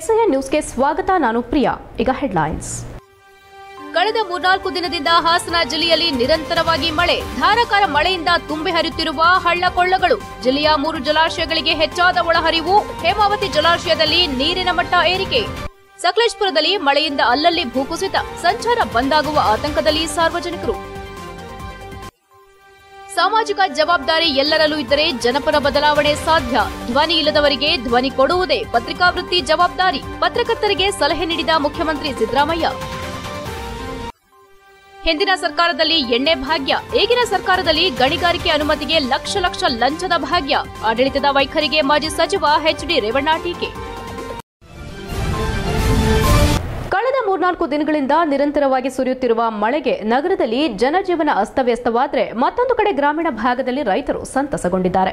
HIN ನ್ಯೂಸ್ಗೆ ಸ್ವಾಗತ ನಾನು ಪ್ರಿಯಾ ಈಗ ಹೆಡ್ಲೈನ್ಸ್ ಕಳೆದ ಮೂರ್ನಾಲ್ಕು ದಿನದಿಂದ ಹಾಸನ ಜಿಲ್ಲೆಯಲ್ಲಿ ನಿರಂತರವಾಗಿ ಮಳೆ ಧಾರಾಕಾರ ಮಳೆಯಿಂದ ತುಂಬಿ ಹರಿಯುತ್ತಿರುವ ಹಳ್ಳ ಕೊಳ್ಳಗಳು ಜಿಲ್ಲೆಯ ಮೂರು ಜಲಾಶಯಗಳಿಗೆ ಹೆಚ್ಚಾದ ಒಳಹರಿವು ಹೇಮಾವತಿ ಜಲಾಶಯದಲ್ಲಿ ನೀರಿನ ಮಟ್ಟ ಏರಿಕೆ ಸಕಲೇಶ್ಪುರದಲ್ಲಿ ಮಳೆಯಿಂದ ಅಲ್ಲಲ್ಲಿ ಭೂಕುಸಿತ ಸಂಚಾರ ಬಂದಾಗುವ ಆತಂಕದಲ್ಲಿ ಸಾರ್ವಜನಿಕರು ಸಾಮಾಜಿಕ ಜವಾಬ್ದಾರಿ ಎಲ್ಲರಲ್ಲೂ ಇದ್ದರೆ ಜನಪರ ಬದಲಾವಣೆ ಸಾಧ್ಯ ಧ್ವನಿ ಇಲ್ಲದವರಿಗೆ ಧ್ವನಿ ಕೊಡುವುದೇ ಪತ್ರಿಕಾವೃತ್ತಿ ಜವಾಬ್ದಾರಿ ಪತ್ರಕರ್ತರಿಗೆ ಸಲಹೆ ನೀಡಿದ ಮುಖ್ಯಮಂತ್ರಿ ಸಿದ್ದರಾಮಯ್ಯ ಹಿಂದಿನ ಸರ್ಕಾರದಲ್ಲಿ ಎಣ್ಣೆ ಭಾಗ್ಯ ಈಗಿನ ಸರ್ಕಾರದಲ್ಲಿ ಗಣಿಗಾರಿಕೆ ಅನುಮತಿಗೆ ಲಕ್ಷ ಲಕ್ಷ ಲಂಚದ ಭಾಗ್ಯ ಆಡಳಿತದ ವೈಖರಿಗೆ ಮಾಜಿ ಸಚಿವ ಎಚ್ಡಿ ರೇವಣ್ಣ ಟೀಕೆ ಕಳೆದ ಮೂರ್ನಾಲ್ಕು ದಿನಗಳಿಂದ ನಿರಂತರವಾಗಿ ಸುರಿಯುತ್ತಿರುವ ಮಳೆಗೆ ನಗರದಲ್ಲಿ ಜನಜೀವನ ಅಸ್ತವ್ಯಸ್ತವಾದರೆ ಮತ್ತೊಂದು ಕಡೆ ಗ್ರಾಮೀಣ ಭಾಗದಲ್ಲಿ ರೈತರು ಸಂತಸಗೊಂಡಿದ್ದಾರೆ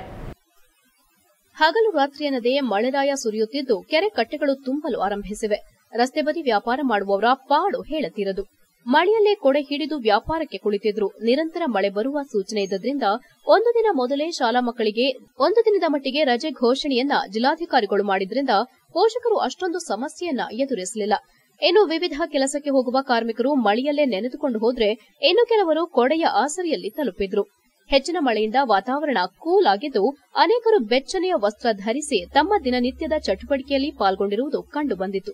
ಹಗಲು ರಾತ್ರಿ ಅನ್ನದೇ ಮಳೆರಾಯ ಸುರಿಯುತ್ತಿದ್ದು ಕೆರೆ ಕಟ್ಟೆಗಳು ತುಂಬಲು ಆರಂಭಿಸಿವೆ ರಸ್ತೆ ಬದಿ ವ್ಯಾಪಾರ ಮಾಡುವವರ ಪಾಡು ಹೇಳತೀರದು ಮಳೆಯಲ್ಲೇ ಕೊಡೆ ಹಿಡಿದು ವ್ಯಾಪಾರಕ್ಕೆ ಕುಳಿತಿದ್ರು ನಿರಂತರ ಮಳೆ ಬರುವ ಸೂಚನೆ ಇದ್ದರಿಂದ ಒಂದು ದಿನ ಮೊದಲೇ ಶಾಲಾ ಮಕ್ಕಳಿಗೆ ಒಂದು ದಿನದ ಮಟ್ಟಿಗೆ ರಜೆ ಘೋಷಣೆಯನ್ನ ಜಿಲ್ಲಾಧಿಕಾರಿಗಳು ಮಾಡಿದ್ರಿಂದ ಪೋಷಕರು ಅಷ್ಟೊಂದು ಸಮಸ್ಯೆಯನ್ನ ಎದುರಿಸಲಿಲ್ಲ ಇನ್ನು ವಿವಿಧ ಕೆಲಸಕ್ಕೆ ಹೋಗುವ ಕಾರ್ಮಿಕರು ಮಳೆಯಲ್ಲೇ ನೆನೆದುಕೊಂಡು ಹೋದ್ರೆ ಇನ್ನು ಕೆಲವರು ಕೊಡೆಯ ಆಸರಿಯಲ್ಲಿ ತಲುಪಿದ್ರು ಹೆಚ್ಚಿನ ಮಳೆಯಿಂದ ವಾತಾವರಣ ಕೂಲ್ ಆಗಿದ್ದು ಅನೇಕರು ಬೆಚ್ಚನೆಯ ವಸ್ತ್ರ ಧರಿಸಿ ತಮ್ಮ ದಿನನಿತ್ಯದ ಚಟುವಟಿಕೆಯಲ್ಲಿ ಪಾಲ್ಗೊಂಡಿರುವುದು ಕಂಡುಬಂದಿತು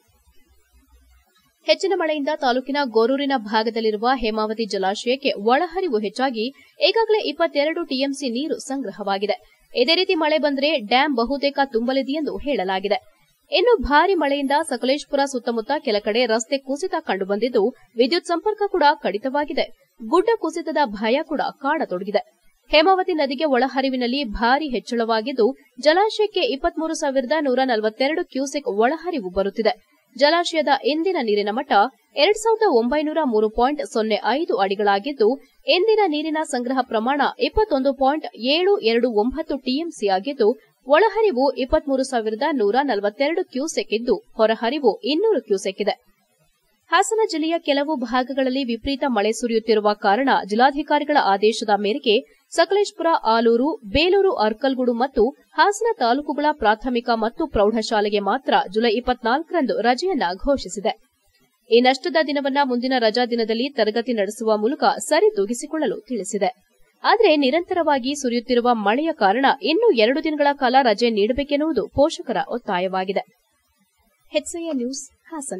ಹೆಚ್ಚಿನ ಮಳೆಯಿಂದ ತಾಲೂಕಿನ ಗೋರೂರಿನ ಭಾಗದಲ್ಲಿರುವ ಹೇಮಾವತಿ ಜಲಾಶಯಕ್ಕೆ ಒಳಹರಿವು ಹೆಚ್ಚಾಗಿ ಈಗಾಗಲೇ ಇಪ್ಪತ್ತೆರಡು ಟಿಎಂಸಿ ನೀರು ಸಂಗ್ರಹವಾಗಿದೆ ಇದೇ ರೀತಿ ಮಳೆ ಬಂದರೆ ಡ್ಯಾಂ ಬಹುತೇಕ ತುಂಬಲಿದೆ ಎಂದು ಹೇಳಲಾಗಿದೆ ಇನ್ನು ಭಾರಿ ಮಳೆಯಿಂದ ಸಕಲೇಶ್ಪುರ ಸುತ್ತಮುತ್ತ ಕೆಲ ಕಡೆ ರಸ್ತೆ ಕುಸಿತ ಕಂಡುಬಂದಿದ್ದು ವಿದ್ಯುತ್ ಸಂಪರ್ಕ ಕೂಡ ಕಡಿತವಾಗಿದೆ ಗುಡ್ಡ ಕುಸಿತದ ಭಯ ಕೂಡ ಕಾಡತೊಡಗಿದೆ ಹೇಮಾವತಿ ನದಿಗೆ ಒಳಹರಿವಿನಲ್ಲಿ ಭಾರಿ ಹೆಚ್ಚಳವಾಗಿದ್ದು ಜಲಾಶಯಕ್ಕೆ ಇಪ್ಪತ್ಮೂರು ಸಾವಿರದ ನೂರ ನಲವತ್ತೆರಡು ಕ್ಯೂಸೆಕ್ ಒಳಹರಿವು ಬರುತ್ತಿದೆ ಜಲಾಶಯದ ಇಂದಿನ ನೀರಿನ ಮಟ್ಟ ಎರಡ್ ಸಾವಿರದ ಒಂಬೈನೂರ ಮೂರು ಪಾಯಿಂಟ್ ಸೊನ್ನೆ ಐದು ಅಡಿಗಳಾಗಿದ್ದು ಇಂದಿನ ನೀರಿನ ಸಂಗ್ರಹ ಪ್ರಮಾಣ ಇಪ್ಪತ್ತೊಂದು ಪಾಯಿಂಟ್ ಏಳು ಎರಡು ಒಂಬತ್ತು ಟಿಎಂಸಿ ಆಗಿದ್ದು ಒಳಹರಿವು ಇಪ್ಪತ್ಮೂರು ಸಾವಿರದ ನೂರ ನಲವತ್ತೆರಡು ಕ್ಯೂಸೆಕ್ ಇದ್ದು ಹೊರಹರಿವು ಇನ್ನೂರು ಕ್ಯೂಸೆಕ್ ಇದೆ ಹಾಸನ ಜಿಲ್ಲೆಯ ಕೆಲವು ಭಾಗಗಳಲ್ಲಿ ವಿಪರೀತ ಮಳೆ ಸುರಿಯುತ್ತಿರುವ ಕಾರಣ ಜಿಲ್ಲಾಧಿಕಾರಿಗಳ ಆದೇಶದ ಮೇರೆಗೆ ಸಕಲೇಶ್ಪುರ ಆಲೂರು ಬೇಲೂರು ಅರ್ಕಲ್ಗೂಡು ಮತ್ತು ಹಾಸನ ತಾಲೂಕುಗಳ ಪ್ರಾಥಮಿಕ ಮತ್ತು ಪ್ರೌಢಶಾಲೆಗೆ ಮಾತ್ರ ಜುಲೈ ಇಪ್ಪತ್ನಾಲ್ಕರಂದು ರಜೆಯನ್ನ ಘೋಷಿಸಿದೆ ಈ ನಷ್ಟದ ದಿನವನ್ನ ಮುಂದಿನ ರಜಾ ದಿನದಲ್ಲಿ ತರಗತಿ ನಡೆಸುವ ಮೂಲಕ ಸರಿದೂಗಿಸಿಕೊಳ್ಳಲು ತಿಳಿಸಿದೆ ಆದರೆ ನಿರಂತರವಾಗಿ ಸುರಿಯುತ್ತಿರುವ ಮಳೆಯ ಕಾರಣ ಇನ್ನೂ ಎರಡು ದಿನಗಳ ಕಾಲ ರಜೆ ನೀಡಬೇಕೆನ್ನುವುದು ಪೋಷಕರ ಒತ್ತಾಯವಾಗಿದೆ ಹೆಚ್ಐಎ ನ್ಯೂಸ್ ಹಾಸನ್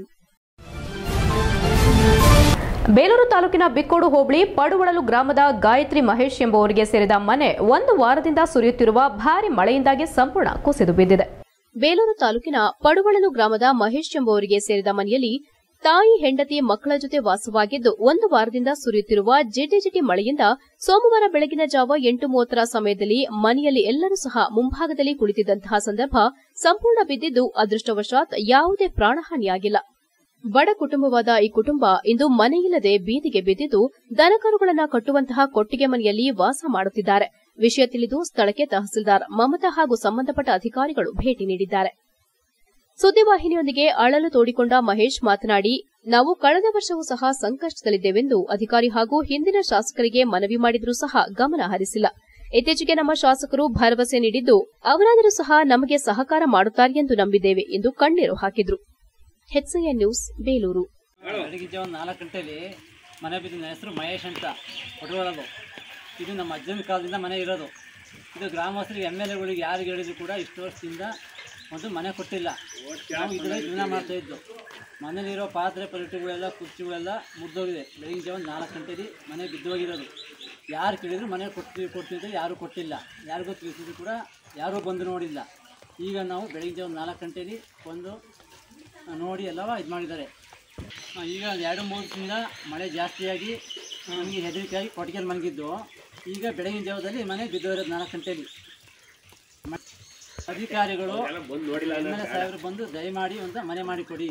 ಬೇಲೂರು ತಾಲೂಕಿನ ಬಿಕ್ಕೋಡು ಹೋಬಳಿ ಪಡುವಳಲು ಗ್ರಾಮದ ಗಾಯತ್ರಿ ಮಹೇಶ್ ಎಂಬುವರಿಗೆ ಸೇರಿದ ಮನೆ ಒಂದು ವಾರದಿಂದ ಸುರಿಯುತ್ತಿರುವ ಭಾರಿ ಮಳೆಯಿಂದಾಗಿ ಸಂಪೂರ್ಣ ಕುಸಿದು ಬಿದ್ದಿದೆ ಬೇಲೂರು ತಾಲೂಕಿನ ಪಡುವಳಲು ಗ್ರಾಮದ ಮಹೇಶ್ ಎಂಬುವರಿಗೆ ಸೇರಿದ ಮನೆಯಲ್ಲಿ ತಾಯಿ ಹೆಂಡತಿ ಮಕ್ಕಳ ಜೊತೆ ವಾಸವಾಗಿದ್ದು ಒಂದು ವಾರದಿಂದ ಸುರಿಯುತ್ತಿರುವ ಜಿಟಿಜಿಟಿ ಮಳೆಯಿಂದ ಸೋಮವಾರ ಬೆಳಗಿನ ಜಾವ ಎಂಟು ಮೂವತ್ತರ ಸಮಯದಲ್ಲಿ ಮನೆಯಲ್ಲಿ ಎಲ್ಲರೂ ಸಹ ಮುಂಭಾಗದಲ್ಲಿ ಕುಳಿತಿದ್ದಂತಹ ಸಂದರ್ಭ ಸಂಪೂರ್ಣ ಬಿದ್ದಿದ್ದು ಅದೃಷ್ಟವಶಾತ್ ಯಾವುದೇ ಪ್ರಾಣಹಾನಿಯಾಗಿಲ್ಲ ಬಡ ಕುಟುಂಬವಾದ ಈ ಕುಟುಂಬ ಇಂದು ಮನೆಯಿಲ್ಲದೆ ಬೀದಿಗೆ ಬಿದ್ದಿದ್ದು ದನಕರುಗಳನ್ನ ಕಟ್ಟುವಂತಹ ಕೊಟ್ಟಿಗೆ ಮನೆಯಲ್ಲಿ ವಾಸ ಮಾಡುತ್ತಿದ್ದಾರೆ ವಿಷಯ ತಿಳಿದು ಸ್ಥಳಕ್ಕೆ ತಹಸೀಲ್ದಾರ್ ಮಮತಾ ಹಾಗೂ ಸಂಬಂಧಪಟ್ಟ ಅಧಿಕಾರಿಗಳು ಭೇಟಿ ನೀಡಿದ್ದಾರೆ ಸುದ್ದಿವಾಹಿನಿಯೊಂದಿಗೆ ಅಳಲು ತೋಡಿಕೊಂಡ ಮಹೇಶ್ ಮಾತನಾಡಿ ನಾವು ಕಳೆದ ವರ್ಷವೂ ಸಹ ಸಂಕಷ್ಟದಲ್ಲಿದ್ದೇವೆಂದು ಅಧಿಕಾರಿ ಹಾಗೂ ಹಿಂದಿನ ಶಾಸಕರಿಗೆ ಮನವಿ ಮಾಡಿದರೂ ಸಹ ಗಮನ ಹರಿಸಿಲ್ಲ ಇತ್ತೀಚೆಗೆ ನಮ್ಮ ಶಾಸಕರು ಭರವಸೆ ನೀಡಿದ್ದು ಅವರಾದರೂ ಸಹ ನಮಗೆ ಸಹಕಾರ ಮಾಡುತ್ತಾರೆ ಎಂದು ನಂಬಿದ್ದೇವೆ ಎಂದು ಕಣ್ಣೀರು ಹಾಕಿದ್ರು ಹೆಚ್ಐಎ ನ್ಯೂಸ್ ಬೇಲೂರು ಬೆಳಗ್ಗೆ ಒಂದು ನಾಲ್ಕು ಗಂಟೆಯಲ್ಲಿ ಮನೆ ಬಿದ್ದ ನನ್ನ ಹೆಸರು ಮಹೇಶ್ ಅಂತ ಪಟೋಳದು ಇದು ನಮ್ಮ ಅಜ್ಜನ ಕಾಲದಿಂದ ಮನೆ ಇರೋದು ಇದು ಗ್ರಾಮಸ್ಥರಿಗೆ ಎಮ್ ಎಲ್ ಎಗಳಿಗೆ ಯಾರಿಗೆ ಹೇಳಿದ್ರು ಕೂಡ ಇಷ್ಟು ವರ್ಷದಿಂದ ಒಂದು ಮನೆ ಕೊಟ್ಟಿಲ್ಲ ನಾವು ಇದರಲ್ಲಿ ಜೀವನ ಮಾಡ್ತಾ ಇದ್ದು ಮನೇಲಿರೋ ಪಾತ್ರೆ ಪಲ್ಟುಗಳೆಲ್ಲ ಕುರ್ಚಿಗಳೆಲ್ಲ ಮುರಿದೋಗಿದೆ ಬೆಳಗಿನ ಜಾವ ನಾಲ್ಕು ಗಂಟೆಲಿ ಮನೆ ಬಿದ್ದೋಗಿರೋದು ಯಾರು ಕೇಳಿದ್ರು ಮನೆ ಕೊಡ್ತೀವಿ ಕೊಡ್ತೀವಿ ಅಂತ ಯಾರೂ ಕೊಟ್ಟಿಲ್ಲ ಯಾರಿಗೂ ತಿಳಿಸಿದ್ರು ಕೂಡ ಯಾರೂ ಬಂದು ನೋಡಿಲ್ಲ ಈಗ ನಾವು ಬೆಳಗಿನ ಜಾವ ನಾಲ್ಕು ಗಂಟೆಲಿ ಬಂದು ಆ, ನೋಡಿ ಎಲ್ಲವ ಇದು ಮಾಡಿದ್ದಾರೆ ಆ, ಈಗ ಒಂದು ಎರಡು ಮೂರು ದಿನದಿಂದ ಮಳೆ ಜಾಸ್ತಿಯಾಗಿ ನಮಗೆ ಹೆದರಿಕೆಯಾಗಿ ಕೊಟ್ಟಿಗೆಯಲ್ಲಿ ಮಲಗಿದ್ದು ಈಗ ಬೆಳಗಿನ ಜಾವದಲ್ಲಿ ಮನೆ ಬಿದ್ದೋರೋದು ನಾಲ್ಕು ಗಂಟೆಯಲ್ಲಿ ಮ- ಅಧಿಕಾರಿಗಳು ಎಮ್ ಎಲ್ ಎ ಸಾಹೇಬರು ಬಂದು ದಯಮಾಡಿ ಒಂದು ಮನೆ ಮಾಡಿಕೊಡಿ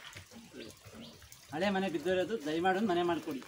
ಹಳೆ ಮನೆ ಬಿದ್ದೋರೋದು ದಯಮಾಡಿ ಒಂದು ಮನೆ ಮಾಡಿಕೊಡಿ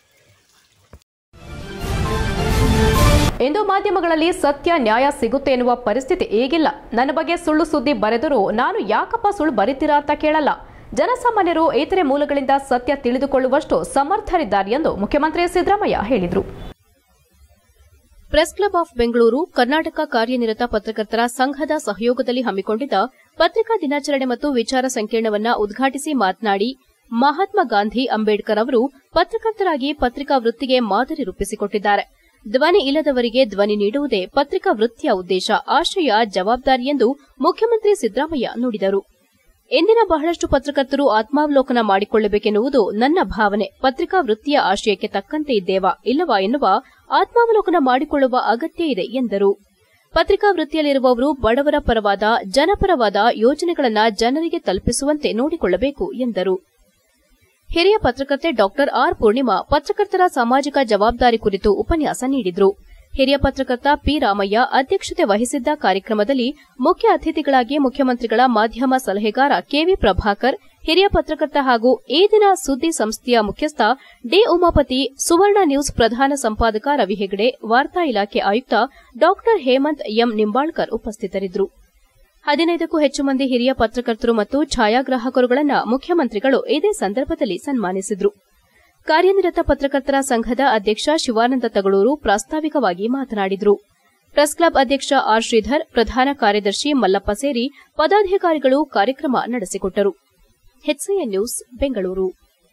ಇಂದು ಮಾಧ್ಯಮಗಳಲ್ಲಿ ಸತ್ಯ ನ್ಯಾಯ ಸಿಗುತ್ತೆ ಎನ್ನುವ ಪರಿಸ್ಥಿತಿ ಈಗಿಲ್ಲ ನನ್ನ ಬಗ್ಗೆ ಸುಳ್ಳು ಸುದ್ದಿ ಬರೆದರೂ ನಾನು ಯಾಕಪ್ಪ ಸುಳ್ಳು ಬರೀತೀರಾ ಅಂತ ಕೇಳಲ್ಲ ಜನಸಾಮಾನ್ಯರು ಇತರೆ ಮೂಲಗಳಿಂದ ಸತ್ಯ ತಿಳಿದುಕೊಳ್ಳುವಷ್ಟು ಸಮರ್ಥರಿದ್ದಾರೆ ಎಂದು ಮುಖ್ಯಮಂತ್ರಿ ಸಿದ್ದರಾಮಯ್ಯ ಹೇಳಿದರು press club of Bengaluru Karnataka ಕಾರ್ಯನಿರತ ಪತ್ರಕರ್ತರ ಸಂಘದ ಸಹಯೋಗದಲ್ಲಿ ಹಮ್ಮಿಕೊಂಡಿದ್ದ ಪತ್ರಿಕಾ ದಿನಾಚರಣೆ ಮತ್ತು ವಿಚಾರ ಸಂಕಿರಣವನ್ನ ಉದ್ಘಾಟಿಸಿ ಮಾತನಾಡಿ ಮಹಾತ್ಮ ಗಾಂಧಿ ಅಂಬೇಡ್ಕರ್ ಅವರು ಪತ್ರಕರ್ತರಾಗಿ ಪತ್ರಿಕಾ ವೃತ್ತಿಗೆ ಮಾದರಿ ರೂಪಿಸಿಕೊಟ್ಟಿದ್ದಾರೆ ಧ್ವನಿ ಇಲ್ಲದವರಿಗೆ ಧ್ವನಿ ನೀಡುವುದೇ ಪತ್ರಿಕಾ ವೃತ್ತಿಯ ಉದ್ದೇಶ ಆಶಯ ಜವಾಬ್ದಾರಿ ಎಂದು ಮುಖ್ಯಮಂತ್ರಿ ಸಿದ್ದರಾಮಯ್ಯ ನುಡಿದರು ಇಂದಿನ ಬಹಳಷ್ಟು ಪತ್ರಕರ್ತರು ಆತ್ಮಾವಲೋಕನ ಮಾಡಿಕೊಳ್ಳಬೇಕೆನ್ನುವುದು ನನ್ನ ಭಾವನೆ ಪತ್ರಿಕಾ ವೃತ್ತಿಯ ಆಶಯಕ್ಕೆ ತಕ್ಕಂತೆ ಇದ್ದೇವಾ ಇಲ್ಲವಾ ಎನ್ನುವ ಆತ್ಮಾವಲೋಕನ ಮಾಡಿಕೊಳ್ಳುವ ಅಗತ್ಯ ಇದೆ ಎಂದರು ಪತ್ರಿಕಾ ವೃತ್ತಿಯಲ್ಲಿರುವವರು ಬಡವರ ಪರವಾದ ಜನಪರವಾದ ಯೋಜನೆಗಳನ್ನು ಜನರಿಗೆ ತಲುಪಿಸುವಂತೆ ನೋಡಿಕೊಳ್ಳಬೇಕು ಎಂದರು ಹಿರಿಯ ಪತ್ರಕರ್ತೆ ಡಾಕ್ಟರ್ ಆರ್ ಪೂರ್ಣಿಮಾ ಪತ್ರಕರ್ತರ ಸಾಮಾಜಿಕ ಜವಾಬ್ದಾರಿ ಕುರಿತು ಉಪನ್ಯಾಸ ನೀಡಿದರು ಹಿರಿಯ ಪತ್ರಕರ್ತ ಪಿ ರಾಮಯ್ಯ ಅಧ್ಯಕ್ಷತೆ ವಹಿಸಿದ್ದ ಕಾರ್ಯಕ್ರಮದಲ್ಲಿ ಮುಖ್ಯ ಅತಿಥಿಗಳಾಗಿ ಮುಖ್ಯಮಂತ್ರಿಗಳ ಮಾಧ್ಯಮ ಸಲಹೆಗಾರ ಕೆವಿ ಪ್ರಭಾಕರ್ ಹಿರಿಯ ಪತ್ರಕರ್ತ ಹಾಗೂ ಈ ದಿನ ಸುದ್ದಿ ಸಂಸ್ಥೆಯ ಮುಖ್ಯಸ್ಥ ಡಿ ಉಮಾಪತಿ ಸುವರ್ಣ ನ್ಯೂಸ್ ಪ್ರಧಾನ ಸಂಪಾದಕ ರವಿ ಹೆಗಡೆ ವಾರ್ತಾ ಇಲಾಖೆ ಆಯುಕ್ತ ಡಾಕ್ಟರ್ ಹೇಮಂತ್ ಎಂ ನಿಂಬಾಳ್ಕರ್ ಉಪಸ್ಥಿತರಿದ್ದರು ಹದಿನೈದಕ್ಕೂ ಹೆಚ್ಚು ಮಂದಿ ಹಿರಿಯ ಪತ್ರಕರ್ತರು ಮತ್ತು ಛಾಯಾಗ್ರಾಹಕರುಗಳನ್ನು ಮುಖ್ಯಮಂತ್ರಿಗಳು ಇದೇ ಸಂದರ್ಭದಲ್ಲಿ ಸನ್ಮಾನಿಸಿದರು ಕಾರ್ಯನಿರತ ಪತ್ರಕರ್ತರ ಸಂಘದ ಅಧ್ಯಕ್ಷ ಶಿವಾನಂದ ತಗಳೂರು ಪ್ರಾಸ್ತಾವಿಕವಾಗಿ ಮಾತನಾಡಿದರು ಪ್ರೆಸ್ ಕ್ಲಬ್ ಅಧ್ಯಕ್ಷ ಆರ್ ಶ್ರೀಧರ್ ಪ್ರಧಾನ ಕಾರ್ಯದರ್ಶಿ ಮಲ್ಲಪ್ಪ ಸೇರಿ ಪದಾಧಿಕಾರಿಗಳು ಕಾರ್ಯಕ್ರಮ ನಡೆಸಿಕೊಟ್ಟರು ಹೆಚ್ಸಿಎನ್ ನ್ಯೂಸ್ ಬೆಂಗಳೂರು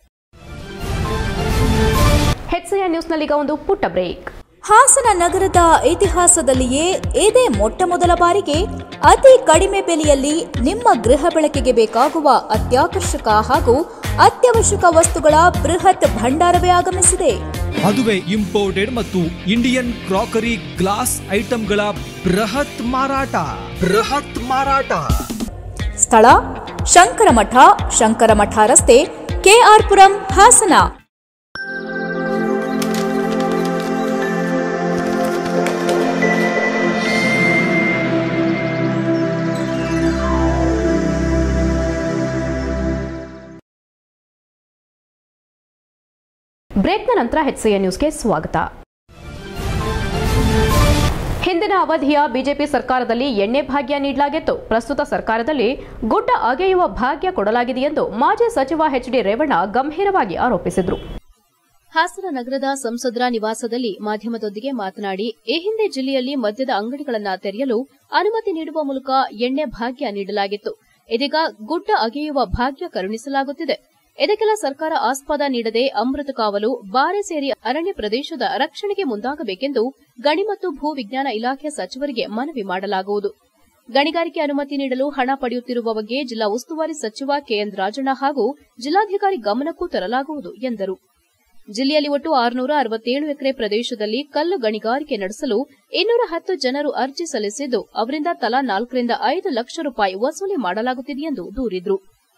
ಹೆಚ್ಸಿಯ ನ್ಯೂಸ್ನಲ್ಲೀಗ ಒಂದು ಪುಟ್ಟ ಬ್ರೇಕ್ ಹಾಸನ ನಗರದ ಇತಿಹಾಸದಲ್ಲಿಯೇ ಇದೇ ಮೊಟ್ಟ ಮೊದಲ ಬಾರಿಗೆ ಅತಿ ಕಡಿಮೆ ಬೆಲೆಯಲ್ಲಿ ನಿಮ್ಮ ಗೃಹ ಬಳಕೆಗೆ ಬೇಕಾಗುವ ಅತ್ಯಾಕರ್ಷಕ ಹಾಗೂ ಅತ್ಯವಶ್ಯಕ ವಸ್ತುಗಳ ಬೃಹತ್ ಭಂಡಾರವೇ ಆಗಮಿಸಿದೆ ಅದುವೇ ಇಂಪೋರ್ಟೆಡ್ ಮತ್ತು ಇಂಡಿಯನ್ ಕ್ರಾಕರಿ ಗ್ಲಾಸ್ ಐಟಂಗಳ ಬೃಹತ್ ಮಾರಾಟ ಬೃಹತ್ ಮಾರಾಟ ಸ್ಥಳ ಶಂಕರಮಠ ಶಂಕರಮಠ ರಸ್ತೆ ಕೆಆರ್ ಪುರಂ ಹಾಸನ ಬ್ರೇಕ್ನ ನಂತರ ಹೆಚ್ಸಿಯ ನ್ಯೂಸ್ಗೆ ಸ್ವಾಗತ ಹಿಂದಿನ ಅವಧಿಯ ಬಿಜೆಪಿ ಸರ್ಕಾರದಲ್ಲಿ ಎಣ್ಣೆ ಭಾಗ್ಯ ನೀಡಲಾಗಿತ್ತು ಪ್ರಸ್ತುತ ಸರ್ಕಾರದಲ್ಲಿ ಗುಡ್ಡ ಅಗೆಯುವ ಭಾಗ್ಯ ಕೊಡಲಾಗಿದೆ ಎಂದು ಮಾಜಿ ಸಚಿವ ಎಚ್ಡಿ ರೇವಣ್ಣ ಗಂಭೀರವಾಗಿ ಆರೋಪಿಸಿದರು ಹಾಸನ ನಗರದ ಸಂಸದರ ನಿವಾಸದಲ್ಲಿ ಮಾಧ್ಯಮದೊಂದಿಗೆ ಮಾತನಾಡಿ ಈ ಹಿಂದೆ ಜಿಲ್ಲೆಯಲ್ಲಿ ಮದ್ಯದ ಅಂಗಡಿಗಳನ್ನು ತೆರೆಯಲು ಅನುಮತಿ ನೀಡುವ ಮೂಲಕ ಎಣ್ಣೆ ಭಾಗ್ಯ ನೀಡಲಾಗಿತ್ತು ಇದೀಗ ಗುಡ್ಡ ಅಗೆಯುವ ಭಾಗ್ಯ ಕರುಣಿಸಲಾಗುತ್ತಿದೆ ಇದಕ್ಕೆಲ್ಲ ಸರ್ಕಾರ ಆಸ್ಪದ ನೀಡದೆ ಅಮೃತ ಕಾವಲು ಬಾರೆ ಸೇರಿ ಅರಣ್ಯ ಪ್ರದೇಶದ ರಕ್ಷಣೆಗೆ ಮುಂದಾಗಬೇಕೆಂದು ಗಣಿ ಮತ್ತು ಭೂ ವಿಜ್ಞಾನ ಇಲಾಖೆ ಸಚಿವರಿಗೆ ಮನವಿ ಮಾಡಲಾಗುವುದು ಗಣಿಗಾರಿಕೆ ಅನುಮತಿ ನೀಡಲು ಹಣ ಪಡೆಯುತ್ತಿರುವ ಬಗ್ಗೆ ಜಿಲ್ಲಾ ಉಸ್ತುವಾರಿ ಸಚಿವ ಕೆಎನ್ ರಾಜಣ್ಣ ಹಾಗೂ ಜಿಲ್ಲಾಧಿಕಾರಿ ಗಮನಕ್ಕೂ ತರಲಾಗುವುದು ಎಂದರು ಜಿಲ್ಲೆಯಲ್ಲಿ ಒಟ್ಟು ಆರುನೂರ ಅರವತ್ತೇಳು ಎಕರೆ ಪ್ರದೇಶದಲ್ಲಿ ಕಲ್ಲು ಗಣಿಗಾರಿಕೆ ನಡೆಸಲು ಇನ್ನೂರ ಹತ್ತು ಜನರು ಅರ್ಜಿ ಸಲ್ಲಿಸಿದ್ದು ಅವರಿಂದ ತಲಾ ನಾಲ್ಕರಿಂದ ಐದು ಲಕ್ಷ ರೂಪಾಯಿ ವಸೂಲಿ ಮಾಡಲಾಗುತ್ತಿದೆ ಎಂದು ದೂರಿದ್ರು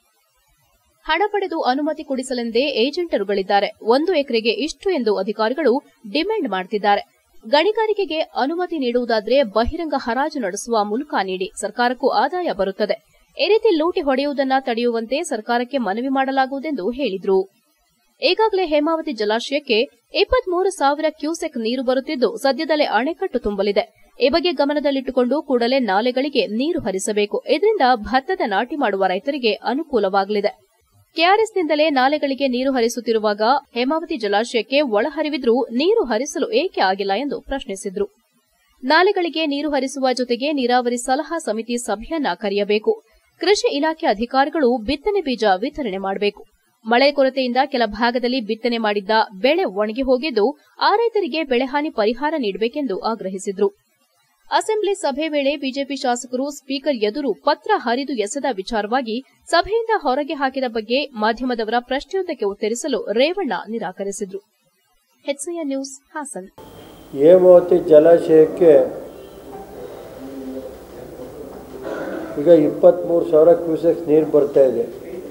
ಹಣ ಪಡೆದು ಅನುಮತಿ ಕೊಡಿಸಲೆಂದೇ ಏಜೆಂಟರುಗಳಿದ್ದಾರೆ ಒಂದು ಎಕರೆಗೆ ಇಷ್ಟು ಎಂದು ಅಧಿಕಾರಿಗಳು ಡಿಮ್ಯಾಂಡ್ ಮಾಡುತ್ತಿದ್ದಾರೆ ಗಣಿಗಾರಿಕೆಗೆ ಅನುಮತಿ ನೀಡುವುದಾದರೆ ಬಹಿರಂಗ ಹರಾಜು ನಡೆಸುವ ಮೂಲಕ ನೀಡಿ ಸರ್ಕಾರಕ್ಕೂ ಆದಾಯ ಬರುತ್ತದೆ ಈ ರೀತಿ ಲೂಟಿ ಹೊಡೆಯುವುದನ್ನ ತಡೆಯುವಂತೆ ಸರ್ಕಾರಕ್ಕೆ ಮನವಿ ಮಾಡಲಾಗುವುದೆಂದು ಹೇಳಿದರು ಈಗಾಗಲೇ ಹೇಮಾವತಿ ಜಲಾಶಯಕ್ಕೆ ಇಪ್ಪತ್ಮೂರು ಸಾವಿರ ಕ್ಯೂಸೆಕ್ ನೀರು ಬರುತ್ತಿದ್ದು ಸದ್ಯದಲ್ಲೇ ಅಣೆಕಟ್ಟು ತುಂಬಲಿದೆ ಈ ಬಗ್ಗೆ ಗಮನದಲ್ಲಿಟ್ಟುಕೊಂಡು ಕೂಡಲೇ ನಾಲೆಗಳಿಗೆ ನೀರು ಹರಿಸಬೇಕು ಇದರಿಂದ ಭತ್ತದ ನಾಟಿ ಮಾಡುವ ರೈತರಿಗೆ ಅನುಕೂಲವಾಗಲಿದೆ ಕೆಆರ್ಎಸ್ನಿಂದಲೇ ನಾಲೆಗಳಿಗೆ ನೀರು ಹರಿಸುತ್ತಿರುವಾಗ ಹೇಮಾವತಿ ಜಲಾಶಯಕ್ಕೆ ಒಳಹರಿವಿದ್ರೂ ನೀರು ಹರಿಸಲು ಏಕೆ ಆಗಿಲ್ಲ ಎಂದು ಪ್ರಶ್ನಿಸಿದ್ರು ನಾಲೆಗಳಿಗೆ ನೀರು ಹರಿಸುವ ಜೊತೆಗೆ ನೀರಾವರಿ ಸಲಹಾ ಸಮಿತಿ ಸಭೆಯನ್ನ ಕರೆಯಬೇಕು ಕೃಷಿ ಇಲಾಖೆ ಅಧಿಕಾರಿಗಳು ಬಿತ್ತನೆ ಬೀಜ ವಿತರಣೆ ಮಾಡಬೇಕು ಮಳೆ ಕೊರತೆಯಿಂದ ಕೆಲ ಭಾಗದಲ್ಲಿ ಬಿತ್ತನೆ ಮಾಡಿದ್ದ ಬೆಳೆ ಒಣಗಿ ಹೋಗಿದ್ದು ಆ ರೈತರಿಗೆ ಬೆಳೆಹಾನಿ ಪರಿಹಾರ ನೀಡಬೇಕೆಂದು ಆಗ್ರಹಿಸಿದ್ರು ಅಸೆಂಬ್ಲಿ ಸಭೆ ವೇಳೆ ಬಿಜೆಪಿ ಶಾಸಕರು ಸ್ಪೀಕರ್ ಎದುರು ಪತ್ರ ಹರಿದು ಎಸೆದ ವಿಚಾರವಾಗಿ ಸಭೆಯಿಂದ ಹೊರಗೆ ಹಾಕಿದ ಬಗ್ಗೆ ಮಾಧ್ಯಮದವರ ಪ್ರಶ್ನೆಯೊಂದಕ್ಕೆ ಉತ್ತರಿಸಲು ರೇವಣ್ಣ ನಿರಾಕರಿಸಿದ್ರು ಹೆಚ್ಸಿಎನ್ ನ್ಯೂಸ್ ಹಾಸನ್ ಹೇಮಾವತಿ ಜಲಾಶಯಕ್ಕೆ ಈಗ ಇಪ್ಪತ್ತ್ಮೂರು ಸಾವಿರ ಕ್ಯೂಸೆಕ್ಸ್ ನೀರು ಬರ್ತಾ ಇದೆ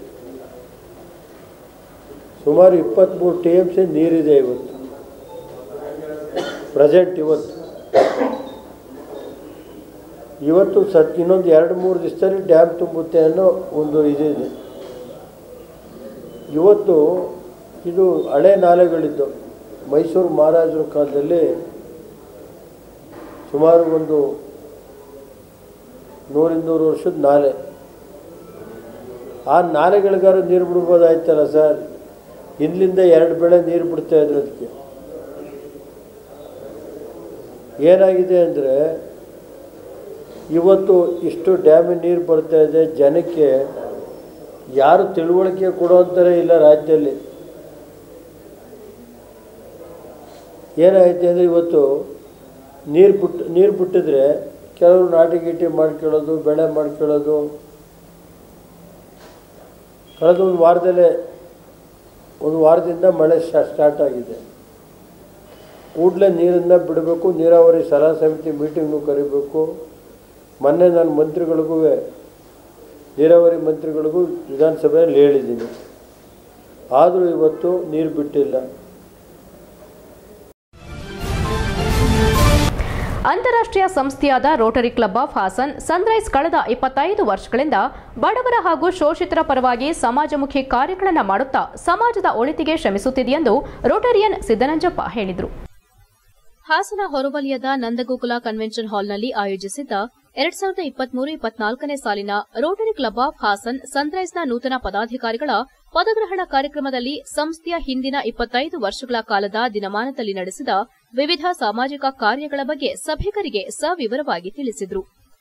ಸುಮಾರು ಇಪ್ಪತ್ತ್ಮೂರು ಟಿ ಎಮ್ ಸಿ ನೀರಿದೆ ಇವತ್ತು ಪ್ರೆಸೆಂಟ್ ಇವತ್ತು ಇವತ್ತು ಸತ್ ಇನ್ನೊಂದು ಎರಡು ಮೂರು ದಿವಸದಲ್ಲಿ ಡ್ಯಾಮ್ ತುಂಬುತ್ತೆ ಅನ್ನೋ ಒಂದು ಇದಿದೆ ಇವತ್ತು ಇದು ಹಳೆ ನಾಲೆಗಳಿದ್ದು ಮೈಸೂರು ಮಹಾರಾಜರ ಕಾಲದಲ್ಲಿ ಸುಮಾರು ಒಂದು ನೂರಿನ್ನೂರು ವರ್ಷದ ನಾಲೆ ಆ ನಾಲೆಗಳಿಗಾರು ನೀರು ಬಿಡ್ಬೋದಾಯ್ತಲ್ಲ ಸರ್ ಇಲ್ಲಿಂದ ಎರಡು ಬೆಳೆ ನೀರು ಬಿಡ್ತಾ ಇದ್ರು ಅದಕ್ಕೆ ಏನಾಗಿದೆ ಅಂದರೆ ಇವತ್ತು ಇಷ್ಟು ಡ್ಯಾಮಿನ ನೀರು ಬರ್ತಾ ಇದೆ ಜನಕ್ಕೆ ಯಾರು ತಿಳುವಳಿಕೆ ಕೊಡುವಂಥರೇ ಇಲ್ಲ ರಾಜ್ಯದಲ್ಲಿ ಏನಾಯ್ತು ಅಂದರೆ ಇವತ್ತು ನೀರು ಬಿಟ್ಟು ನೀರು ಬಿಟ್ಟಿದ್ರೆ ಕೆಲವರು ನಾಟಿ ಗೀಟಿ ಮಾಡ್ಕೊಳ್ಳೋದು ಬೆಳೆ ಮಾಡ್ಕೊಳ್ಳೋದು ಕಳೆದ ಒಂದು ವಾರದಲ್ಲೇ ಒಂದು ವಾರದಿಂದ ಮಳೆ ಸ್ಟಾರ್ಟ್ ಆಗಿದೆ ಕೂಡಲೇ ನೀರನ್ನು ಬಿಡಬೇಕು ನೀರಾವರಿ ಸಲಹಾ ಸಮಿತಿ ಮೀಟಿಂಗ್ನು ಕರಿಬೇಕು ಮೊನ್ನೆ ನಾನು ಮಂತ್ರಿಗಳಿಗೂ ನೀರಾವರಿ ಮಂತ್ರಿಗಳಿಗೂ ವಿಧಾನಸಭೆಯಲ್ಲಿ ಹೇಳಿದ್ದೀನಿ ಆದರೂ ಇವತ್ತು ನೀರು ಬಿಟ್ಟಿಲ್ಲ ಅಂತಾರಾಷ್ಟ್ರೀಯ ಸಂಸ್ಥೆಯಾದ Rotary club of Hassan Sunrise ಕಳೆದ ಇಪ್ಪತ್ತೈದು ವರ್ಷಗಳಿಂದ ಬಡವರ ಹಾಗೂ ಶೋಷಿತರ ಪರವಾಗಿ ಸಮಾಜಮುಖಿ ಕಾರ್ಯಗಳನ್ನು ಮಾಡುತ್ತಾ ಸಮಾಜದ ಒಳಿತಿಗೆ ಶ್ರಮಿಸುತ್ತಿದೆ ಎಂದು ರೋಟರಿಯನ್ ಸಿದ್ದನಂಜಪ್ಪ ಹೇಳಿದರು ಹಾಸನ ಹೊರವಲಯದ ನಂದಗೋಕುಲ ಕನ್ವೆನ್ಷನ್ ಹಾಲ್ನಲ್ಲಿ ಆಯೋಜಿಸಿದ್ದ ಎರಡ್ ಸಾವಿರದ ಇಪ್ಪತ್ಮೂರು ಇಪ್ಪತ್ನಾಲ್ಕನೇ ಸಾಲಿನ ರೋಟರಿ ಕ್ಲಬ್ ಆಫ್ ಹಾಸನ್ ಸನ್ರೈಸ್ನ ನೂತನ ಪದಾಧಿಕಾರಿಗಳ ಪದಗ್ರಹಣ ಕಾರ್ಯಕ್ರಮದಲ್ಲಿ ಸಂಸ್ಥೆಯ ಹಿಂದಿನ ಇಪ್ಪತ್ತೈದು ವರ್ಷಗಳ ಕಾಲದ ದಿನಮಾನದಲ್ಲಿ ನಡೆಸಿದ ವಿವಿಧ ಸಾಮಾಜಿಕ ಕಾರ್ಯಗಳ ಬಗ್ಗೆ ಸಭಿಕರಿಗೆ ಸವಿವರವಾಗಿ ತಿಳಿಸಿದರು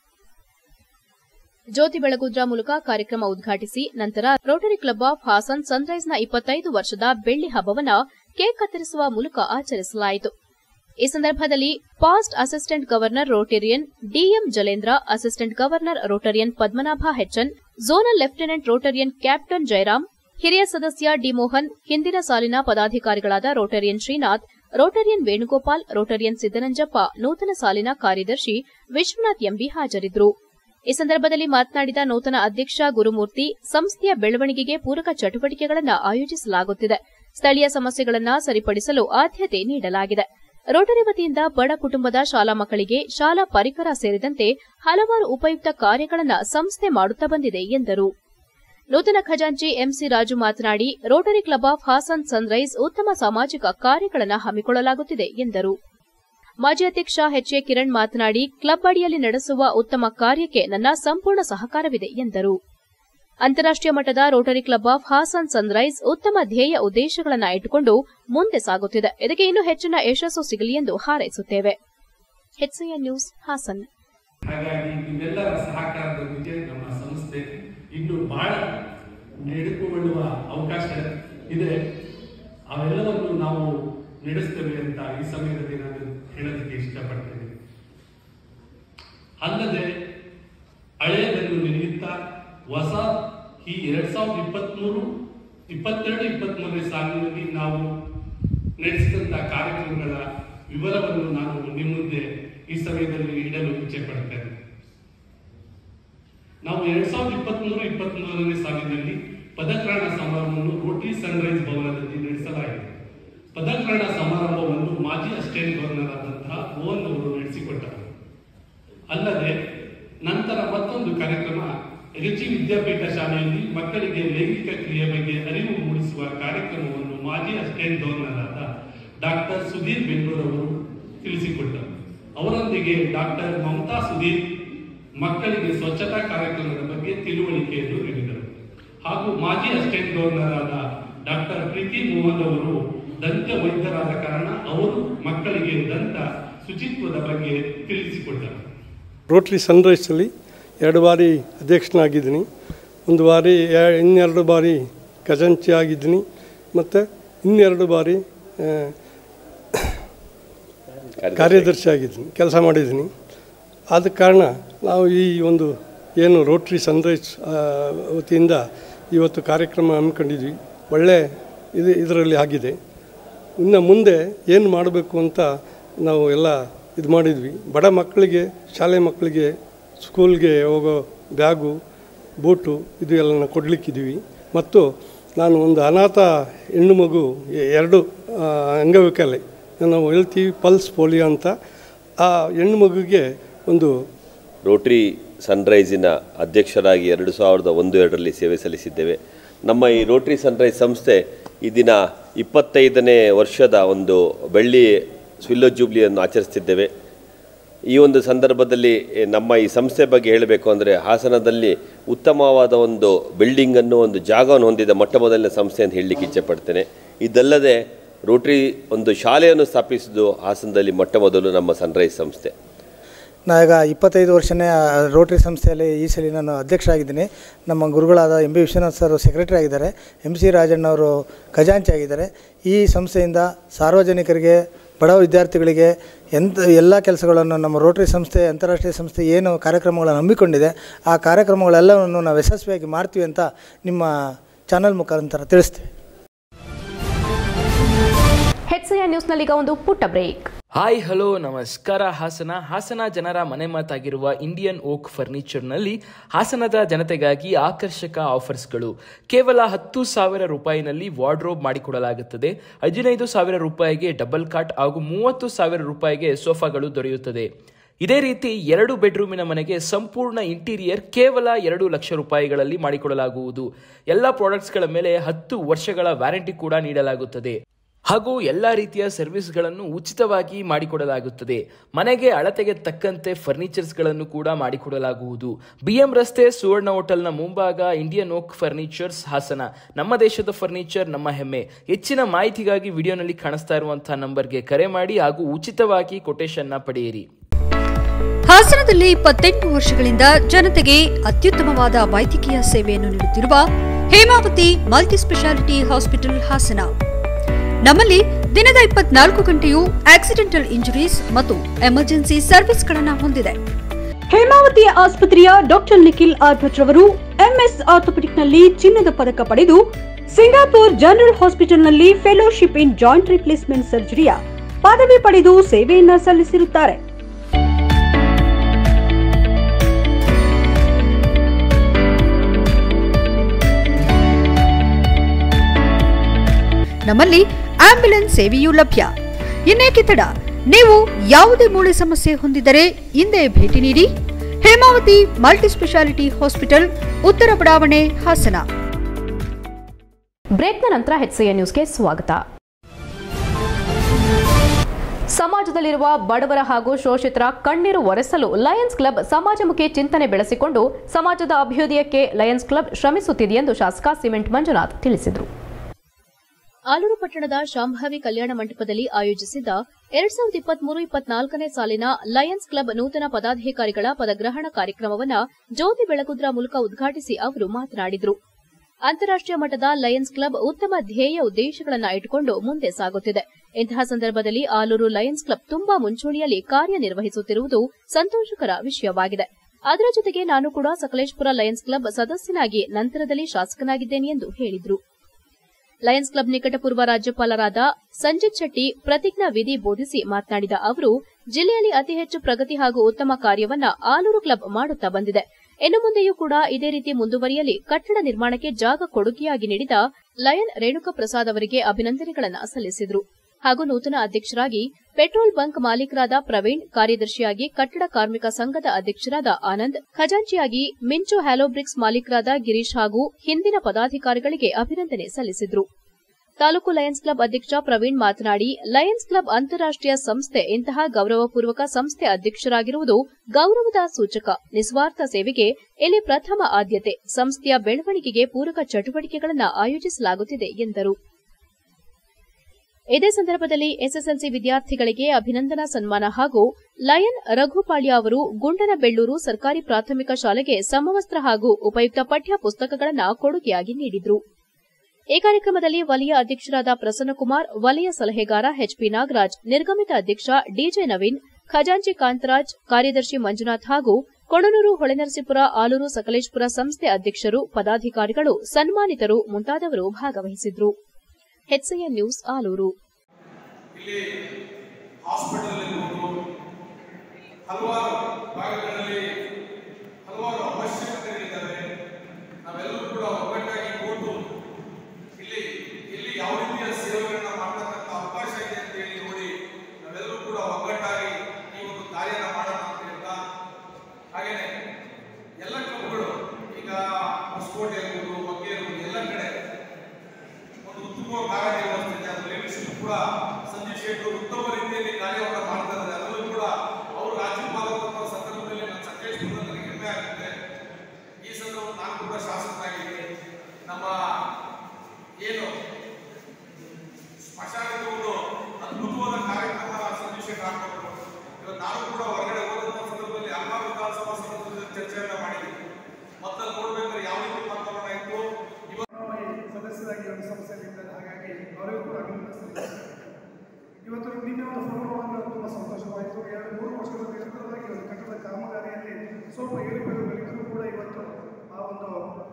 ಜ್ಯೋತಿ ಬೆಳಗುದ್ರ ಮೂಲಕ ಕಾರ್ಯಕ್ರಮ ಉದ್ಘಾಟಿಸಿ ನಂತರ ರೋಟರಿ ಕ್ಲಬ್ ಆಫ್ ಹಾಸನ್ ಸನ್ರೈಸ್ನ ಇಪ್ಪತ್ತೈದು ವರ್ಷದ ಬೆಳ್ಳಿ ಹಬ್ಬವನ್ನ ಕೇಕ್ ಕತ್ತರಿಸುವ ಮೂಲಕ ಆಚರಿಸಲಾಯಿತು ಈ ಸಂದರ್ಭದಲ್ಲಿ past assistant governor Rotarian DM Jalendra assistant governor Rotarian Padmanabha HN zonal lieutenant Rotarian captain Jayaram ಹಿರಿಯ ಸದಸ್ಯ ಡಿ ಮೋಹನ್ ಹಿಂದಿನ ಸಾಲಿನ ಪದಾಧಿಕಾರಿಗಳಾದ Rotarian Srinath Rotarian Venugopal Rotarian Siddananjappa ನೂತನ ಸಾಲಿನ ಕಾರ್ಯದರ್ಶಿ ವಿಶ್ವನಾಥ್ ಎಂಬಿ ಹಾಜರಿದ್ದರು ಈ ಸಂದರ್ಭದಲ್ಲಿ ಮಾತನಾಡಿದ ನೂತನ ಅಧ್ಯಕ್ಷ ಗುರುಮೂರ್ತಿ ಸಂಸ್ಥೆಯ ಬೆಳವಣಿಗೆಗೆ ಪೂರಕ ಚಟುವಟಿಕೆಗಳನ್ನು ಆಯೋಜಿಸಲಾಗುತ್ತಿದೆ ಸ್ಥಳೀಯ ಸಮಸ್ಯೆಗಳನ್ನು ಸರಿಪಡಿಸಲು ಆದ್ಯತೆ ನೀಡಲಾಗಿದೆ ರೋಟರಿ ವತಿಯಿಂದ ಬಡ ಕುಟುಂಬದ ಶಾಲಾ ಮಕ್ಕಳಿಗೆ ಶಾಲಾ ಪರಿಕರ ಸೇರಿದಂತೆ ಹಲವಾರು ಉಪಯುಕ್ತ ಕಾರ್ಯಗಳನ್ನು ಸಂಸ್ಥೆ ಮಾಡುತ್ತಾ ಬಂದಿದೆ ಎಂದರು ನೂತನ ಖಜಾಂಚಿ ಎಂಸಿ ರಾಜು ಮಾತನಾಡಿ Rotary club of Hassan Sunrise ಉತ್ತಮ ಸಾಮಾಜಿಕ ಕಾರ್ಯಗಳನ್ನು ಹಮ್ಮಿಕೊಳ್ಳಲಾಗುತ್ತಿದೆ ಎಂದರು ಮಾಜಿ ಅಧ್ಯಕ್ಷ ಎಚ್ಎ ಕಿರಣ್ ಮಾತನಾಡಿ ಕ್ಲಬ್ ಅಡಿಯಲ್ಲಿ ನಡೆಸುವ ಉತ್ತಮ ಕಾರ್ಯಕ್ಕೆ ನನ್ನ ಸಂಪೂರ್ಣ ಸಹಕಾರವಿದೆ ಎಂದರು ಅಂತಾರಾಷ್ಟೀಯ ಮಟ್ಟದ Rotary club of Hassan Sunrise ಉತ್ತಮ ಧ್ಯೇಯ ಉದ್ದೇಶಗಳನ್ನು ಇಟ್ಟುಕೊಂಡು ಮುಂದೆ ಸಾಗುತ್ತಿದೆ ಇದಕ್ಕೆ ಇನ್ನೂ ಹೆಚ್ಚಿನ ಯಶಸ್ಸು ಸಿಗಲಿ ಎಂದು ಹಾರೈಸುತ್ತೇವೆ ಎಚ್ಸಿಎನ್ ನ್ಯೂಸ್ ಹಾಸನ್ ಹಾಗಾಗಿ ನಿಮ್ಮೆಲ್ಲರ ಸಹಕಾರದೊಂದಿಗೆ ನಮ್ಮ ಸಂಸ್ಥೆ ಇನ್ನು ಬಹಳ ನಡೆದುಕೊಳ್ಳುವ ಅವಕಾಶ ಇದೆ ಅವೆಲ್ಲವನ್ನು ನಾವು ನಡೆಸ್ತೇವೆ ಅಂತ ಈ ಸಮಯದಲ್ಲಿ ನಾನು ಹೇಳೋದಕ್ಕೆ ಇಷ್ಟಪಡ್ತೇನೆ ಅಲ್ಲದೆ ಹಳೆಯದನ್ನು ನೆನೆಯುತ್ತಾ ಹೊಸ ಈ ಎರಡ್ ಸಾವಿರದ ಇಪ್ಪತ್ಮೂರು ಇಪ್ಪತ್ತೆರಡು ಇಪ್ಪತ್ಮೂರನೇ ಸಾಲಿನಲ್ಲಿ ನಾವು ನಡೆಸಿದಂತಹ ಕಾರ್ಯಕ್ರಮಗಳ ವಿವರವನ್ನು ನಾನು ನಿಮ್ಮ ಮುಂದೆ ಈ ಸಮಯದಲ್ಲಿ ಇಡಲು ಇಚ್ಛೆ ಪಡ್ತೇನೆ ನಾವು ಎರಡ್ ಸಾವಿರದ ಇಪ್ಪತ್ಮೂರು ಇಪ್ಪತ್ಮೂರನೇ ಸಾಲಿನಲ್ಲಿ ಪದಗ್ರಹಣ ಸಮಾರಂಭವನ್ನು ರೋಟರಿ ಸನ್ರೈಸ್ ಭವನದಲ್ಲಿ ನಡೆಸಲಾಯಿತು ಪದಗ್ರಹಣ ಸಮಾರಂಭವನ್ನು ಮಾಜಿ ಅಸಿಸ್ಟೆಂಟ್ ಗವರ್ನರ್ ಆದಂತಹ ಮೋಹನ್ ಅವರು ನಡೆಸಿಕೊಟ್ಟರು ಅಲ್ಲದೆ ನಂತರ ಮತ್ತೊಂದು ಕಾರ್ಯಕ್ರಮ ಎಲ್ಜಿ ವಿದ್ಯಾಪೀಠ ಶಾಲೆಯಲ್ಲಿ ಮಕ್ಕಳಿಗೆ ಲೈಂಗಿಕ ಕ್ರಿಯೆ ಬಗ್ಗೆ ಅರಿವು ಮೂಡಿಸುವ ಕಾರ್ಯಕ್ರಮವನ್ನು ಮಾಜಿ ಅಸಿಸ್ಟೆಂಟ್ ಗವರ್ನರ್ ಆದ ಡಾಕ್ಟರ್ ಸುಧೀರ್ ಬೆಂಗಳೂರವರು ತಿಳಿಸಿಕೊಟ್ಟರು ಅವರೊಂದಿಗೆ ಡಾಕ್ಟರ್ ಮಮತಾ ಸುಧೀರ್ ಮಕ್ಕಳಿಗೆ ಸ್ವಚ್ಛತಾ ಕಾರ್ಯಕ್ರಮದ ಬಗ್ಗೆ ತಿಳುವಳಿಕೆಯನ್ನು ನೀಡಿದರು ಹಾಗೂ ಮಾಜಿ ಅಸಿಸ್ಟೆಂಟ್ ಗವರ್ನರ್ ಆದ ಡಾಕ್ಟರ್ ಪ್ರೀತಿ ಮೋಹನ್ ಅವರು ದಂತ ವೈದ್ಯರಾದ ಕಾರಣ ಅವರು ಮಕ್ಕಳಿಗೆ ದಂತ ಶುಚಿತ್ವದ ಬಗ್ಗೆ ತಿಳಿಸಿಕೊಟ್ಟರು ರೋಟ್ರಿ ಸನ್ರೈಸಲ್ಲಿ ಎರಡು ಬಾರಿ ಅಧ್ಯಕ್ಷನಾಗಿದ್ದೀನಿ ಒಂದು ಬಾರಿ ಎ- ಇನ್ನೆರಡು ಬಾರಿ ಖಜಾಂಚಿ ಆಗಿದ್ದೀನಿ ಮತ್ತು ಇನ್ನೆರಡು ಬಾರಿ ಆ, ಕಾರ್ಯದರ್ಶಿ ಆಗಿದ್ದೀನಿ ಕೆಲಸ ಮಾಡಿದ್ದೀನಿ ಆದ ಕಾರಣ ನಾವು ಈ ಒಂದು ಏನು ರೋಟ್ರಿ ಸನ್ರೈಸ್ ಆ, ವತಿಯಿಂದ ಇವತ್ತು ಕಾರ್ಯಕ್ರಮ ಹಮ್ಮಿಕೊಂಡಿದ್ವಿ ಒಳ್ಳೆ ಇದು ಇದರಲ್ಲಿ ಆಗಿದೆ ಇನ್ನು ಮುಂದೆ ಏನು ಮಾಡಬೇಕು ಅಂತ ನಾವು ಎಲ್ಲ ಇದು ಮಾಡಿದ್ವಿ ಬಡ ಮಕ್ಕಳಿಗೆ ಶಾಲೆ ಮಕ್ಕಳಿಗೆ ಸ್ಕೂಲ್ಗೆ ಹೋಗೋ ಬ್ಯಾಗು ಬೂಟು ಇದು ಎಲ್ಲ ಕೊಡಲಿಕ್ಕಿದ್ದೀವಿ ಮತ್ತು ನಾನು ಒಂದು ಅನಾಥ ಹೆಣ್ಣು ಮಗು ಎ- ಎರಡು ಆ, ಅಂಗವಿಕಲೆ ನಾವು ಹೇಳ್ತೀವಿ ಪಲ್ಸ್ ಪೋಲಿಯೋ ಅಂತ ಆ ಹೆಣ್ಣು ಮಗುಗೆ ಒಂದು ರೋಟರಿ ಸನ್ರೈಸಿನ ಅಧ್ಯಕ್ಷರಾಗಿ ಎರಡು ಸಾವಿರದ ಒಂದು ಎರಡರಲ್ಲಿ ಸೇವೆ ಸಲ್ಲಿಸಿದ್ದೇವೆ ನಮ್ಮ ಈ ರೋಟರಿ ಸನ್ರೈಸ್ ಸಂಸ್ಥೆ ಈ ದಿನ ಇಪ್ಪತ್ತೈದನೇ ವರ್ಷದ ಒಂದು ಬೆಳ್ಳಿ ಸ್ವಿಲ್ಲೋ ಜೂಬ್ಲಿಯನ್ನು ಆಚರಿಸ್ತಿದ್ದೇವೆ ಈ ಒಂದು ಸಂದರ್ಭದಲ್ಲಿ ಎ, ನಮ್ಮ ಈ ಸಂಸ್ಥೆ ಬಗ್ಗೆ ಹೇಳಬೇಕು ಅಂದರೆ ಹಾಸನದಲ್ಲಿ ಉತ್ತಮವಾದ ಒಂದು ಬಿಲ್ಡಿಂಗನ್ನು ಒಂದು ಜಾಗವನ್ನು ಹೊಂದಿದ ಮೊಟ್ಟ ಮೊದಲನೇ ಸಂಸ್ಥೆ ಅಂತ ಹೇಳಲಿಕ್ಕೆ ಇಚ್ಛೆಪಡ್ತೇನೆ ಇದಲ್ಲದೆ ರೋಟ್ರಿ ಒಂದು ಶಾಲೆಯನ್ನು ಸ್ಥಾಪಿಸಿದ್ದು ಹಾಸನದಲ್ಲಿ ಮೊಟ್ಟ ಮೊದಲು ನಮ್ಮ ಸನ್ರೈಸ್ ಸಂಸ್ಥೆ ನಾನೀಗ ಇಪ್ಪತ್ತೈದು ವರ್ಷನೇ ಆ, ರೋಟರಿ ಸಂಸ್ಥೆಯಲ್ಲಿ ಈ ಸಲ ನಾನು ಅಧ್ಯಕ್ಷ ಆಗಿದ್ದೀನಿ ನಮ್ಮ ಗುರುಗಳಾದ M B Vishwanath sir secretary ಆಗಿದ್ದಾರೆ ಎಂ ಸಿ ರಾಜಣ್ಣವರು ಖಜಾಂಚಿ ಆಗಿದ್ದಾರೆ ಈ ಸಂಸ್ಥೆಯಿಂದ ಸಾರ್ವಜನಿಕರಿಗೆ ಬಡ ವಿದ್ಯಾರ್ಥಿಗಳಿಗೆ ಎಂತ ಎಲ್ಲ ಕೆಲಸಗಳನ್ನು ನಮ್ಮ ರೋಟರಿ ಸಂಸ್ಥೆ ಅಂತಾರಾಷ್ಟ್ರೀಯ ಸಂಸ್ಥೆ ಏನು ಕಾರ್ಯಕ್ರಮಗಳನ್ನು ಹಮ್ಮಿಕೊಂಡಿದೆ ಆ ಕಾರ್ಯಕ್ರಮಗಳೆಲ್ಲವನ್ನು ನಾವು ಯಶಸ್ವಿಯಾಗಿ ಮಾಡ್ತೀವಿ ಅಂತ ನಿಮ್ಮ ಚಾನಲ್ ಮುಖಾಂತರ ತಿಳಿಸ್ತೀವಿ ಹೆಚ್ಸಿಯ ನ್ಯೂಸ್ನಲ್ಲೀಗ ಒಂದು ಪುಟ್ಟ ಬ್ರೇಕ್ ಹಾಯ್ ಹಲೋ ನಮಸ್ಕಾರ ಹಾಸನ ಹಾಸನ ಜನರ ಮನೆ ಮಾತಾಗಿರುವ ಇಂಡಿಯನ್ ಓಕ್ ಫರ್ನಿಚರ್ನಲ್ಲಿ ಹಾಸನದ ಜನತೆಗಾಗಿ ಆಕರ್ಷಕ ಆಫರ್ಸ್ಗಳು ಕೇವಲ ಹತ್ತು ಸಾವಿರ ರೂಪಾಯಿನಲ್ಲಿ ವಾರ್ಡ್ರೋಬ್ ಮಾಡಿಕೊಡಲಾಗುತ್ತದೆ ಹದಿನೈದು ಸಾವಿರ ರೂಪಾಯಿಗೆ ಡಬಲ್ ಕಾಟ್ ಹಾಗೂ ಮೂವತ್ತು ಸಾವಿರ ರೂಪಾಯಿಗೆ ಸೋಫಾಗಳು ದೊರೆಯುತ್ತದೆ ಇದೇ ರೀತಿ ಎರಡು ಬೆಡ್ರೂಮಿನ ಮನೆಗೆ ಸಂಪೂರ್ಣ ಇಂಟೀರಿಯರ್ ಕೇವಲ ಎರಡು ಲಕ್ಷ ರೂಪಾಯಿಗಳಲ್ಲಿ ಮಾಡಿಕೊಡಲಾಗುವುದು ಎಲ್ಲ ಪ್ರಾಡಕ್ಟ್ಸ್ಗಳ ಮೇಲೆ ಹತ್ತು ವರ್ಷಗಳ ವ್ಯಾರಂಟಿ ಕೂಡ ನೀಡಲಾಗುತ್ತದೆ ಹಾಗೂ ಎಲ್ಲ ರೀತಿಯ ಸರ್ವಿಸ್ಗಳನ್ನು ಉಚಿತವಾಗಿ ಮಾಡಿಕೊಡಲಾಗುತ್ತದೆ ಮನೆಗೆ ಅಳತೆಗೆ ತಕ್ಕಂತೆ ಫರ್ನಿಚರ್ಸ್ಗಳನ್ನು ಕೂಡ ಮಾಡಿಕೊಡಲಾಗುವುದು ಬಿಎಂ ರಸ್ತೆ ಸುವರ್ಣ ಹೋಟೆಲ್ನ ಮುಂಭಾಗ ಇಂಡಿಯನ್ ಓಕ್ ಫರ್ನಿಚರ್ಸ್ ಹಾಸನ ನಮ್ಮ ದೇಶದ ಫರ್ನಿಚರ್ ನಮ್ಮ ಹೆಮ್ಮೆ ಹೆಚ್ಚಿನ ಮಾಹಿತಿಗಾಗಿ ವಿಡಿಯೋನಲ್ಲಿ ಕಾಣಿಸ್ತಾ ಇರುವಂತಹ ನಂಬರ್ಗೆ ಕರೆ ಮಾಡಿ ಹಾಗೂ ಉಚಿತವಾಗಿ ಕೊಟೇಶನ್ನ ಪಡೆಯಿರಿ ಹಾಸನದಲ್ಲಿ ಇಪ್ಪತ್ತೆಂಟು ವರ್ಷಗಳಿಂದ ಜನತೆಗೆ ಅತ್ಯುತ್ತಮವಾದ ವೈದ್ಯಕೀಯ ಸೇವೆಯನ್ನು ನೀಡುತ್ತಿರುವ Hemavathi multi speciality hospital Hassan ನಮ್ಮಲ್ಲಿ ದಿನದ ಇಪ್ಪತ್ನಾಲ್ಕು ಗಂಟೆಯೂ ಆಕ್ಸಿಡೆಂಟಲ್ ಇಂಜುರೀಸ್ ಮತ್ತು ಎಮರ್ಜೆನ್ಸಿ ಸರ್ವಿಸ್ಗಳನ್ನು ಹೊಂದಿದೆ ಹೇಮಾವತಿ ಆಸ್ಪತ್ರೆಯ ಡಾಕ್ಟರ್ ನಿಖಿಲ್ ಆರ್ ಭಟ್ ರವರು ಎಂಎಸ್ ಆರ್ಥೋಪೆಡಿಕ್ನಲ್ಲಿ ಚಿನ್ನದ ಪದಕ ಪಡೆದು ಸಿಂಗಾಪುರ್ ಜನರಲ್ ಹಾಸ್ಪಿಟಲ್ನಲ್ಲಿ ಫೆಲೋಶಿಪ್ ಇನ್ ಜಾಯಿಂಟ್ ರಿಪ್ಲೇಸ್ಮೆಂಟ್ ಸರ್ಜರಿಯ ಪದವಿ ಪಡೆದು ಸೇವೆಯನ್ನ ಸಲ್ಲಿಸಿರುತ್ತಾರೆ ನಮ್ಮಲ್ಲಿ ಆಂಬ್ಯುಲೆನ್ಸ್ ಸೇವೆಯೂ ಲಭ್ಯ ಇನ್ನೇಕೆ ತಡ ನೀವು ಯಾವುದೇ ಮೂಳೆ ಸಮಸ್ಯೆ ಹೊಂದಿದ್ದರೆ ಹಿಂದೆ ಭೇಟಿ ನೀಡಿ ಹೇಮಾವತಿ ಮಲ್ಟಿ ಸ್ಪೆಷಾಲಿಟಿ ಹಾಸ್ಪಿಟಲ್ ಉತ್ತರ ಬಡಾವಣೆ ಹಾಸನ ಬ್ರೇಕ್ನ ನಂತರ ಹೆಚ್ಸಿಯ ನ್ಯೂಸ್ಗೆ ಸ್ವಾಗತ ಸಮಾಜದಲ್ಲಿರುವ ಬಡವರ ಹಾಗೂ ಶೋಷಿತರ ಕಣ್ಣೀರು ಒರೆಸಲು ಲಯನ್ಸ್ ಕ್ಲಬ್ ಸಮಾಜಮುಖಿ ಚಿಂತನೆ ಬೆಳೆಸಿಕೊಂಡು ಸಮಾಜದ ಅಭ್ಯುದಯಕ್ಕೆ ಲಯನ್ಸ್ ಕ್ಲಬ್ ಶ್ರಮಿಸುತ್ತಿದೆ ಎಂದು ಶಾಸಕ ಸಿಮೆಂಟ್ ಮಂಜುನಾಥ್ ತಿಳಿಸಿದರು ಆಲೂರು ಪಟ್ಟಣದ ಶಾಂಭವಿ ಕಲ್ಯಾಣ ಮಂಟಪದಲ್ಲಿ ಆಯೋಜಿಸಿದ್ದ ಎರಡ್ ಸಾವಿರದ ಇಪ್ಪತ್ಮೂರು ಇಪ್ಪತ್ನಾಲ್ಕನೇ ಸಾಲಿನ ಲಯನ್ಸ್ ಕ್ಲಬ್ ನೂತನ ಪದಾಧಿಕಾರಿಗಳ ಪದಗ್ರಹಣ ಕಾರ್ಯಕ್ರಮವನ್ನು ಜ್ಯೋತಿ ಬೆಳಗುದ್ರ ಮೂಲಕ ಉದ್ಘಾಟಿಸಿ ಅವರು ಮಾತನಾಡಿದರು ಅಂತಾರಾಷ್ಟೀಯ ಮಟ್ಟದ ಲಯನ್ಸ್ ಕ್ಲಬ್ ಉತ್ತಮ ಧ್ಯೇಯ ಉದ್ದೇಶಗಳನ್ನು ಇಟ್ಟುಕೊಂಡು ಮುಂದೆ ಸಾಗುತ್ತಿದೆ ಇಂತಹ ಸಂದರ್ಭದಲ್ಲಿ ಆಲೂರು ಲಯನ್ಸ್ ಕ್ಲಬ್ ತುಂಬಾ ಮುಂಚೂಣಿಯಲ್ಲಿ ಕಾರ್ಯನಿರ್ವಹಿಸುತ್ತಿರುವುದು ಸಂತೋಷಕರ ವಿಷಯವಾಗಿದೆ ಅದರ ಜೊತೆಗೆ ನಾನು ಕೂಡ ಸಕಲೇಶ್ಪುರ ಲಯನ್ಸ್ ಕ್ಲಬ್ ಸದಸ್ಯನಾಗಿ ನಂತರದಲ್ಲಿ ಶಾಸಕನಾಗಿದ್ದೇನೆ ಎಂದು ಹೇಳಿದರು ಲಯನ್ಸ್ ಕ್ಲಬ್ ನಿಕಟಪೂರ್ವ ರಾಜ್ಯಪಾಲರಾದ ಸಂಜಿತ್ ಶೆಟ್ಟಿ ಪ್ರತಿಜ್ಞಾ ವಿಧಿ ಬೋಧಿಸಿ ಮಾತನಾಡಿದ ಅವರು ಜಿಲ್ಲೆಯಲ್ಲಿ ಅತಿ ಹೆಚ್ಚು ಪ್ರಗತಿ ಹಾಗೂ ಉತ್ತಮ ಕಾರ್ಯವನ್ನ ಆಲೂರು ಕ್ಲಬ್ ಮಾಡುತ್ತಾ ಬಂದಿದೆ ಇನ್ನು ಮುಂದೆಯೂ ಕೂಡ ಇದೇ ರೀತಿ ಮುಂದುವರಿಯಲಿ ಕಟ್ಟಡ ನಿರ್ಮಾಣಕ್ಕೆ ಜಾಗ ಕೊಡುಗೆಯಾಗಿ ನೀಡಿದ ಲಯನ್ ರೇಣುಕಾ ಪ್ರಸಾದ್ ಅವರಿಗೆ ಅಭಿನಂದನೆಗಳನ್ನು ಸಲ್ಲಿಸಿದರು ಹಾಗೂ ನೂತನ ಅಧ್ಯಕ್ಷರಾಗಿ ಪೆಟ್ರೋಲ್ ಬಂಕ್ ಮಾಲೀಕರಾದ ಪ್ರವೀಣ್ ಕಾರ್ಯದರ್ಶಿಯಾಗಿ ಕಟ್ಟಡ ಕಾರ್ಮಿಕ ಸಂಘದ ಅಧ್ಯಕ್ಷರಾದ ಆನಂದ್ ಖಜಾಂಚಿಯಾಗಿ ಮಿಂಚು ಹ್ಯಾಲೋಬ್ರಿಕ್ಸ್ ಮಾಲೀಕರಾದ ಗಿರೀಶ್ ಹಾಗೂ ಹಿಂದಿನ ಪದಾಧಿಕಾರಿಗಳಿಗೆ ಅಭಿನಂದನೆ ಸಲ್ಲಿಸಿದರು ತಾಲೂಕು ಲಯನ್ಸ್ ಕ್ಲಬ್ ಅಧ್ಯಕ್ಷ ಪ್ರವೀಣ್ ಮಾತನಾಡಿ ಲಯನ್ಸ್ ಕ್ಲಬ್ ಅಂತಾರಾಷ್ಟೀಯ ಸಂಸ್ಥೆ ಇಂತಹ ಗೌರವಪೂರ್ವಕ ಸಂಸ್ಥೆ ಅಧ್ಯಕ್ಷರಾಗಿರುವುದು ಗೌರವದ ಸೂಚಕ ನಿಸ್ವಾರ್ಥ ಸೇವೆಗೆ ಇಲ್ಲಿ ಪ್ರಥಮ ಆದ್ಯತೆ ಸಂಸ್ಥೆಯ ಬೆಳವಣಿಗೆಗೆ ಪೂರಕ ಚಟುವಟಿಕೆಗಳನ್ನು ಆಯೋಜಿಸಲಾಗುತ್ತಿದೆ ಎಂದರು ಇದೇ ಸಂದರ್ಭದಲ್ಲಿ ಎಸ್ಎಸ್ಎಲ್ಸಿ ವಿದ್ಯಾರ್ಥಿಗಳಿಗೆ ಅಭಿನಂದನಾ ಸನ್ಮಾನ ಹಾಗೂ ಲಯನ್ ರಘುಪಾಳ್ಯ ಅವರು ಗುಂಡನಬೆಳ್ಳೂರು ಸರ್ಕಾರಿ ಪ್ರಾಥಮಿಕ ಶಾಲೆಗೆ ಸಮವಸ್ತ್ರ ಹಾಗೂ ಉಪಯುಕ್ತ ಪಠ್ಯ ಪುಸ್ತಕಗಳನ್ನು ಕೊಡುಗೆಯಾಗಿ ನೀಡಿದರು ಈ ಕಾರ್ಯಕ್ರಮದಲ್ಲಿ ವಲಯ ಅಧ್ಯಕ್ಷರಾದ ಪ್ರಸನ್ನಕುಮಾರ್ ವಲಯ ಸಲಹೆಗಾರ ಎಚ್ಪಿ ನಾಗರಾಜ್ ನಿರ್ಗಮಿತ ಅಧ್ಯಕ್ಷ ಡಿಜೆ ನವೀನ್ ಖಜಾಂಚಿ ಕಾಂತರಾಜ್ ಕಾರ್ಯದರ್ಶಿ ಮಂಜುನಾಥ್ ಹಾಗೂ ಕೊಣನೂರು ಹೊಳೆನರಸೀಪುರ ಆಲೂರು ಸಕಲೇಶ್ಪುರ ಸಂಸ್ಥೆ ಅಧ್ಯಕ್ಷರು ಪದಾಧಿಕಾರಿಗಳು ಸನ್ಮಾನಿತರು ಮುಂತಾದವರು ಭಾಗವಹಿಸಿದ್ರು ಹೆಚ್ಸಿಎನ್ ನ್ಯೂಸ್ ಆಲೂರು ಇಲ್ಲಿ ಹಾಸ್ಪಿಟಲ್ ಇರ್ಬೋದು ಹಲವಾರು ಭಾಗಗಳಲ್ಲಿ ಹಲವಾರು ಅವಶ್ಯಕತೆಗಳಿದ್ದಾವೆ ನಾವೆಲ್ಲರೂ ಕೂಡ ಒಗ್ಗಟ್ಟಾಗಿ ಕೂತು ಇಲ್ಲಿ ಇಲ್ಲಿ ಯಾವ ರೀತಿಯ ಸೇವೆಗಳನ್ನ ಮಾಡ್ತಕ್ಕಂಥ ಅವಕಾಶ ಇದೆ ಅಂತ ಹೇಳಿ ನೋಡಿ ನಾವೆಲ್ಲರೂ ಕೂಡ ಒಗ್ಗಟ್ಟಾಗಿ ಈ ಒಂದು ಕಾರ್ಯನ ಮಾಡೋಣ ಅಂತ ಹೇಳ್ತಾ ಹಾಗೇನೆ ಎಲ್ಲ ಕ್ಲಬ್ಗಳು ಈಗ ಹೊಸಕೋಟೆ ಇರ್ಬೋದು ಬಗ್ಗೆ ಇರ್ಬೋದು ಎಲ್ಲ ಕಡೆ ಒಂದು ಉತ್ತಮ ಕಾರ್ಯನಿರ್ವಹಿಸ್ತಿದೆ ಅದು ಲೀಡರ್ಶಿಪ್ ಕೂಡ ಸಂಜೀವ್ ಶೆಟ್ಟಿ ಉತ್ತಮ ರೀತಿಯಲ್ಲಿ ಕಾರ್ಯವನ್ನು ಮಾಡ್ತಾ ಇದ್ದಾರೆ ಅದರಲ್ಲೂ ಕೂಡ ಅವರು ರಾಜ್ಯಪಾಲರ ಸಂದರ್ಭದಲ್ಲಿ ನಮ್ಮ ಸಕಲೇಶ್ಪುರ ನಿನ್ನೆ ಒಂದು ಫೋನ್ ಮಾಡೋದು ತುಂಬ ಸಂತೋಷವಾಯಿತು ಎರಡು ಮೂರು ವರ್ಷಗಳ ನಿರಂತರವಾಗಿ ಒಂದು ಕಟ್ಟಡ ಕಾಮಗಾರಿಯಲ್ಲಿ ಸ್ವಲ್ಪ ಏರುಪೇರುಗಳಿದ್ದರೂ ಕೂಡ ಇವತ್ತು ಆ ಒಂದು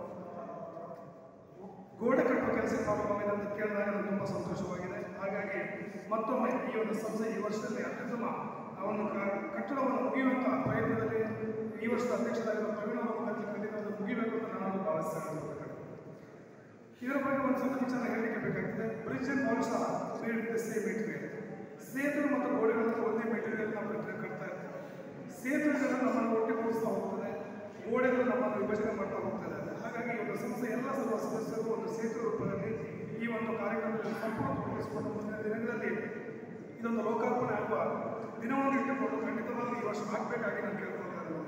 ಗೋಡೆ ಕಟ್ಟುವ ಕೆಲಸ ಪ್ರಾರಂಭವಾಗಿದೆ ಅಂತ ಕೇಳಿದಾಗ ನನಗೆ ತುಂಬ ಸಂತೋಷವಾಗಿದೆ ಹಾಗಾಗಿ ಮತ್ತೊಮ್ಮೆ ಈ ಒಂದು ಸಂಸ್ಥೆ ಈ ವರ್ಷದಲ್ಲಿ ಅತ್ಯುತ್ತಮ ಆ ಒಂದು ಕ- ಕಟ್ಟಡವನ್ನು ಮುಗಿಯುವಂಥ ಪ್ರಯತ್ನದಲ್ಲಿ ಈ ವರ್ಷದ ಅಧ್ಯಕ್ಷರಾಗಿರುವ ಪ್ರವೀಣ ಮುಖರ್ಜಿ ಖಂಡಿತ ಅದು ಮುಗಿಬೇಕು ಅಂತ ನಾನು ಭಾವಿಸ್ತೇನೆ ಇದರ ಬಗ್ಗೆ ಒಂದು ಸ್ವಲ್ಪ ವಿಚಾರ ಹೇಳಲಿಕ್ಕೆ ಬೇಕಾಗ್ತದೆ bridge and walls are made the same material ಸೇತುವೆ ಮತ್ತು ಗೋಡೆಗಳನ್ನು ಒಂದೇ ಮೆಟೀರಿಯಲ್ ನಾವು ಕಟ್ಟ- ಕಟ್ತಾ ಇರ್ತೇವೆ ಸೇತುವೆಗಳು ನಮ್ಮನ್ನು ಒಟ್ಟುಗೂಡಿಸ್ತಾ ಹೋಗ್ತದೆ ಗೋಡೆಗಳು ನಮ್ಮನ್ನು ವಿಭಜನೆ ಮಾಡ್ತಾ ಹೋಗ್ತದೆ ಹಾಗಾಗಿ ಒಂದು ಸಂಸ್ಥೆ ಎಲ್ಲ ಸರ್ವ ಸದಸ್ಯರು ಒಂದು ಸೇತುವೆ ರೂಪದಲ್ಲಿ ಈ ಒಂದು ಕಾರ್ಯಕ್ರಮದಲ್ಲಿ ಸಂಪೂರ್ಣ ತೊಡಗಿಸಿಕೊಂಡು ಮುಂದಿನ ದಿನಗಳಲ್ಲಿ ಇದೊಂದು ಲೋಕಾರ್ಪಣೆ ಆಗುವ ದಿನವನ್ನು ಇಟ್ಟುಕೊಂಡು ಖಂಡಿತವಾಗಿ ಈ ವರ್ಷ ಆಗಬೇಕಾಗಿ ನಾನು ಕೇಳ್ಕೊಳ್ತಾ ಇದ್ದೇನೆ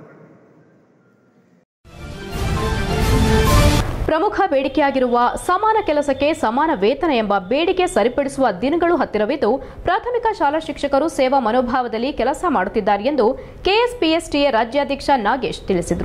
ಪ್ರಮುಖ ಬೇಡಿಕೆಯಾಗಿರುವ ಸಮಾನ ಕೆಲಸಕ್ಕೆ ಸಮಾನ ವೇತನ ಎಂಬ ಬೇಡಿಕೆ ಸರಿಪಡಿಸುವ ದಿನಗಳು ಹತ್ತಿರವಿದ್ದು ಪ್ರಾಥಮಿಕ ಶಾಲಾ ಶಿಕ್ಷಕರು ಸೇವಾ ಮನೋಭಾವದಲ್ಲಿ ಕೆಲಸ ಮಾಡುತ್ತಿದ್ದಾರೆ ಎಂದು ಕೆಎಸ್ಪಿಎಸ್ಟಿಎ ರಾಜ್ಯಾಧ್ಯಕ್ಷ ನಾಗೇಶ್ ತಿಳಿಸಿದರು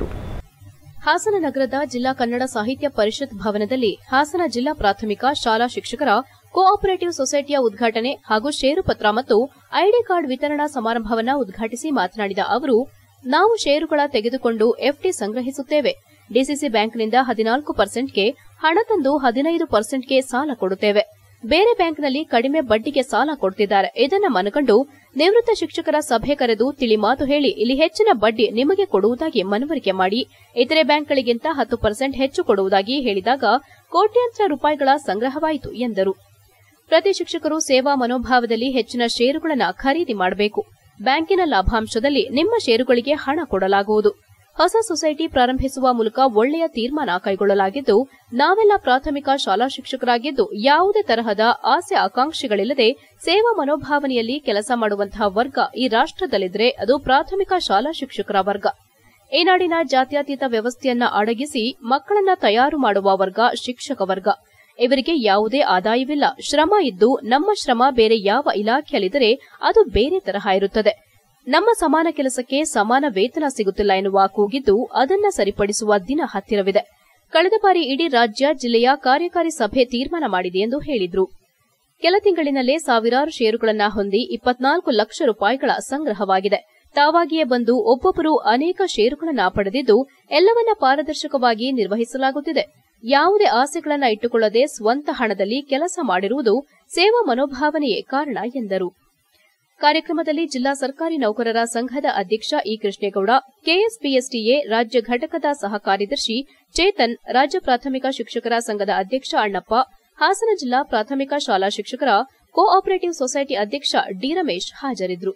ಹಾಸನ ನಗರದ ಜಿಲ್ಲಾ ಕನ್ನಡ ಸಾಹಿತ್ಯ ಪರಿಷತ್ ಭವನದಲ್ಲಿ ಹಾಸನ ಜಿಲ್ಲಾ ಪ್ರಾಥಮಿಕ ಶಾಲಾ ಶಿಕ್ಷಕರ ಕೋಆಪರೇಟಿವ್ ಸೊಸೈಟಿಯ ಉದ್ಘಾಟನೆ ಹಾಗೂ ಷೇರುಪತ್ರ ಮತ್ತು ಐಡಿ ಕಾರ್ಡ್ ವಿತರಣಾ ಸಮಾರಂಭವನ್ನು ಉದ್ಘಾಟಿಸಿ ಮಾತನಾಡಿದ ಅವರು ನಾವು ಷೇರುಗಳ ತೆಗೆದುಕೊಂಡು ಎಫ್ಡಿ ಸಂಗ್ರಹಿಸುತ್ತೇವೆ ಡಿಸಿಸಿ ಬ್ಯಾಂಕ್ನಿಂದ ಹದಿನಾಲ್ಕು ಪರ್ಸೆಂಟ್ಗೆ ಹಣ ತಂದು ಹದಿನೈದು ಪರ್ಸೆಂಟ್ಗೆ ಸಾಲ ಕೊಡುತ್ತೇವೆ ಬೇರೆ ಬ್ಯಾಂಕ್ನಲ್ಲಿ ಕಡಿಮೆ ಬಡ್ಡಿಗೆ ಸಾಲ ಕೊಡ್ತಿದ್ದಾರೆ ಇದನ್ನ ಮನಗಂಡು ನಿವೃತ್ತ ಶಿಕ್ಷಕರ ಸಭೆ ಕರೆದು ತಿಳಿ ಮಾತು ಹೇಳಿ ಇಲ್ಲಿ ಹೆಚ್ಚಿನ ಬಡ್ಡಿ ನಿಮಗೆ ಕೊಡುವುದಾಗಿ ಮನವರಿಕೆ ಮಾಡಿ ಇತರೆ ಬ್ಯಾಂಕ್ಗಳಿಗಿಂತ ಹತ್ತು ಪರ್ಸೆಂಟ್ ಹೆಚ್ಚು ಕೊಡುವುದಾಗಿ ಹೇಳಿದಾಗ ಕೋಟ್ಯಾಂತರ ರೂಪಾಯಿಗಳ ಸಂಗ್ರಹವಾಯಿತು ಎಂದರು ಪ್ರತಿ ಶಿಕ್ಷಕರು ಸೇವಾ ಮನೋಭಾವದಲ್ಲಿ ಹೆಚ್ಚಿನ ಷೇರುಗಳನ್ನು ಖರೀದಿ ಮಾಡಬೇಕು ಬ್ಯಾಂಕಿನ ಲಾಭಾಂಶದಲ್ಲಿ ನಿಮ್ಮ ಷೇರುಗಳಿಗೆ ಹಣ ಕೊಡಲಾಗುವುದು ಹೊಸ ಸೊಸೈಟಿ ಪ್ರಾರಂಭಿಸುವ ಮೂಲಕ ಒಳ್ಳೆಯ ತೀರ್ಮಾನ ಕೈಗೊಳ್ಳಲಾಗಿದ್ದು ನಾವೆಲ್ಲ ಪ್ರಾಥಮಿಕ ಶಾಲಾ ಶಿಕ್ಷಕರಾಗಿದ್ದು ಯಾವುದೇ ತರಹದ ಆಸೆ ಆಕಾಂಕ್ಷೆಗಳಿಲ್ಲದೆ ಸೇವಾ ಮನೋಭಾವನೆಯಲ್ಲಿ ಕೆಲಸ ಮಾಡುವಂತಹ ವರ್ಗ ಈ ರಾಷ್ಟದಲ್ಲಿದ್ರೆ ಅದು ಪ್ರಾಥಮಿಕ ಶಾಲಾ ಶಿಕ್ಷಕರ ವರ್ಗ ಈ ನಾಡಿನ ಜಾತ್ಯತೀತ ವ್ಯವಸ್ಥೆಯನ್ನ ಅಡಗಿಸಿ ಮಕ್ಕಳನ್ನ ತಯಾರು ಮಾಡುವ ವರ್ಗ ಶಿಕ್ಷಕ ವರ್ಗ ಇವರಿಗೆ ಯಾವುದೇ ಆದಾಯವಿಲ್ಲ ಶ್ರಮ ಇದ್ದು ನಮ್ಮ ಶ್ರಮ ಬೇರೆ ಯಾವ ಇಲಾಖೆಯಲ್ಲಿದ್ದರೆ ಅದು ಬೇರೆ ತರಹ ಇರುತ್ತದೆ ನಮ್ಮ ಸಮಾನ ಕೆಲಸಕ್ಕೆ ಸಮಾನ ವೇತನ ಸಿಗುತ್ತಿಲ್ಲ ಎನ್ನುವ ಕೂಗಿದ್ದು ಅದನ್ನ ಸರಿಪಡಿಸುವ ದಿನ ಹತ್ತಿರವಿದೆ ಕಳೆದ ಬಾರಿ ಇಡೀ ರಾಜ್ಯ ಜಿಲ್ಲೆಯ ಕಾರ್ಯಕಾರಿ ಸಭೆ ತೀರ್ಮಾನ ಮಾಡಿದೆ ಎಂದು ಹೇಳಿದ್ರು ಕೆಲ ತಿಂಗಳಿನಲ್ಲೇ ಸಾವಿರಾರು ಷೇರುಗಳನ್ನ ಹೊಂದಿ ಇಪ್ಪತ್ನಾಲ್ಕು ಲಕ್ಷ ರೂಪಾಯಿಗಳ ಸಂಗ್ರಹವಾಗಿದೆ ತಾವಾಗಿಯೇ ಬಂದು ಒಬ್ಬೊಬ್ಬರು ಅನೇಕ ಷೇರುಗಳನ್ನ ಪಡೆದಿದ್ದು ಎಲ್ಲವನ್ನ ಪಾರದರ್ಶಕವಾಗಿ ನಿರ್ವಹಿಸಲಾಗುತ್ತಿದೆ ಯಾವುದೇ ಆಸೆಗಳನ್ನ ಇಟ್ಟುಕೊಳ್ಳದೆ ಸ್ವಂತ ಹಣದಲ್ಲಿ ಕೆಲಸ ಮಾಡಿರುವುದು ಸೇವಾ ಮನೋಭಾವನೆಯೇ ಕಾರಣ ಎಂದರು ಕಾರ್ಯಕ್ರಮದಲ್ಲಿ ಜಿಲ್ಲಾ ಸರ್ಕಾರಿ ನೌಕರರ ಸಂಘದ ಅಧ್ಯಕ್ಷ ಇ ಕೃಷ್ಣೇಗೌಡ ಕೆಎಸ್ಪಿಎಸ್ಟಿಎ ರಾಜ್ಯ ಘಟಕದ ಸಹ ಕಾರ್ಯದರ್ಶಿ ಚೇತನ್ ರಾಜ್ಯ ಪ್ರಾಥಮಿಕ ಶಿಕ್ಷಕರ ಸಂಘದ ಅಧ್ಯಕ್ಷ ಅಣ್ಣಪ್ಪ ಹಾಸನ ಜಿಲ್ಲಾ ಪ್ರಾಥಮಿಕ ಶಾಲಾ ಶಿಕ್ಷಕರ ಕೋ ಆಪರೇಟಿವ್ ಸೊಸೈಟಿ ಅಧ್ಯಕ್ಷ ಡಿ ರಮೇಶ್ ಹಾಜರಿದ್ದರು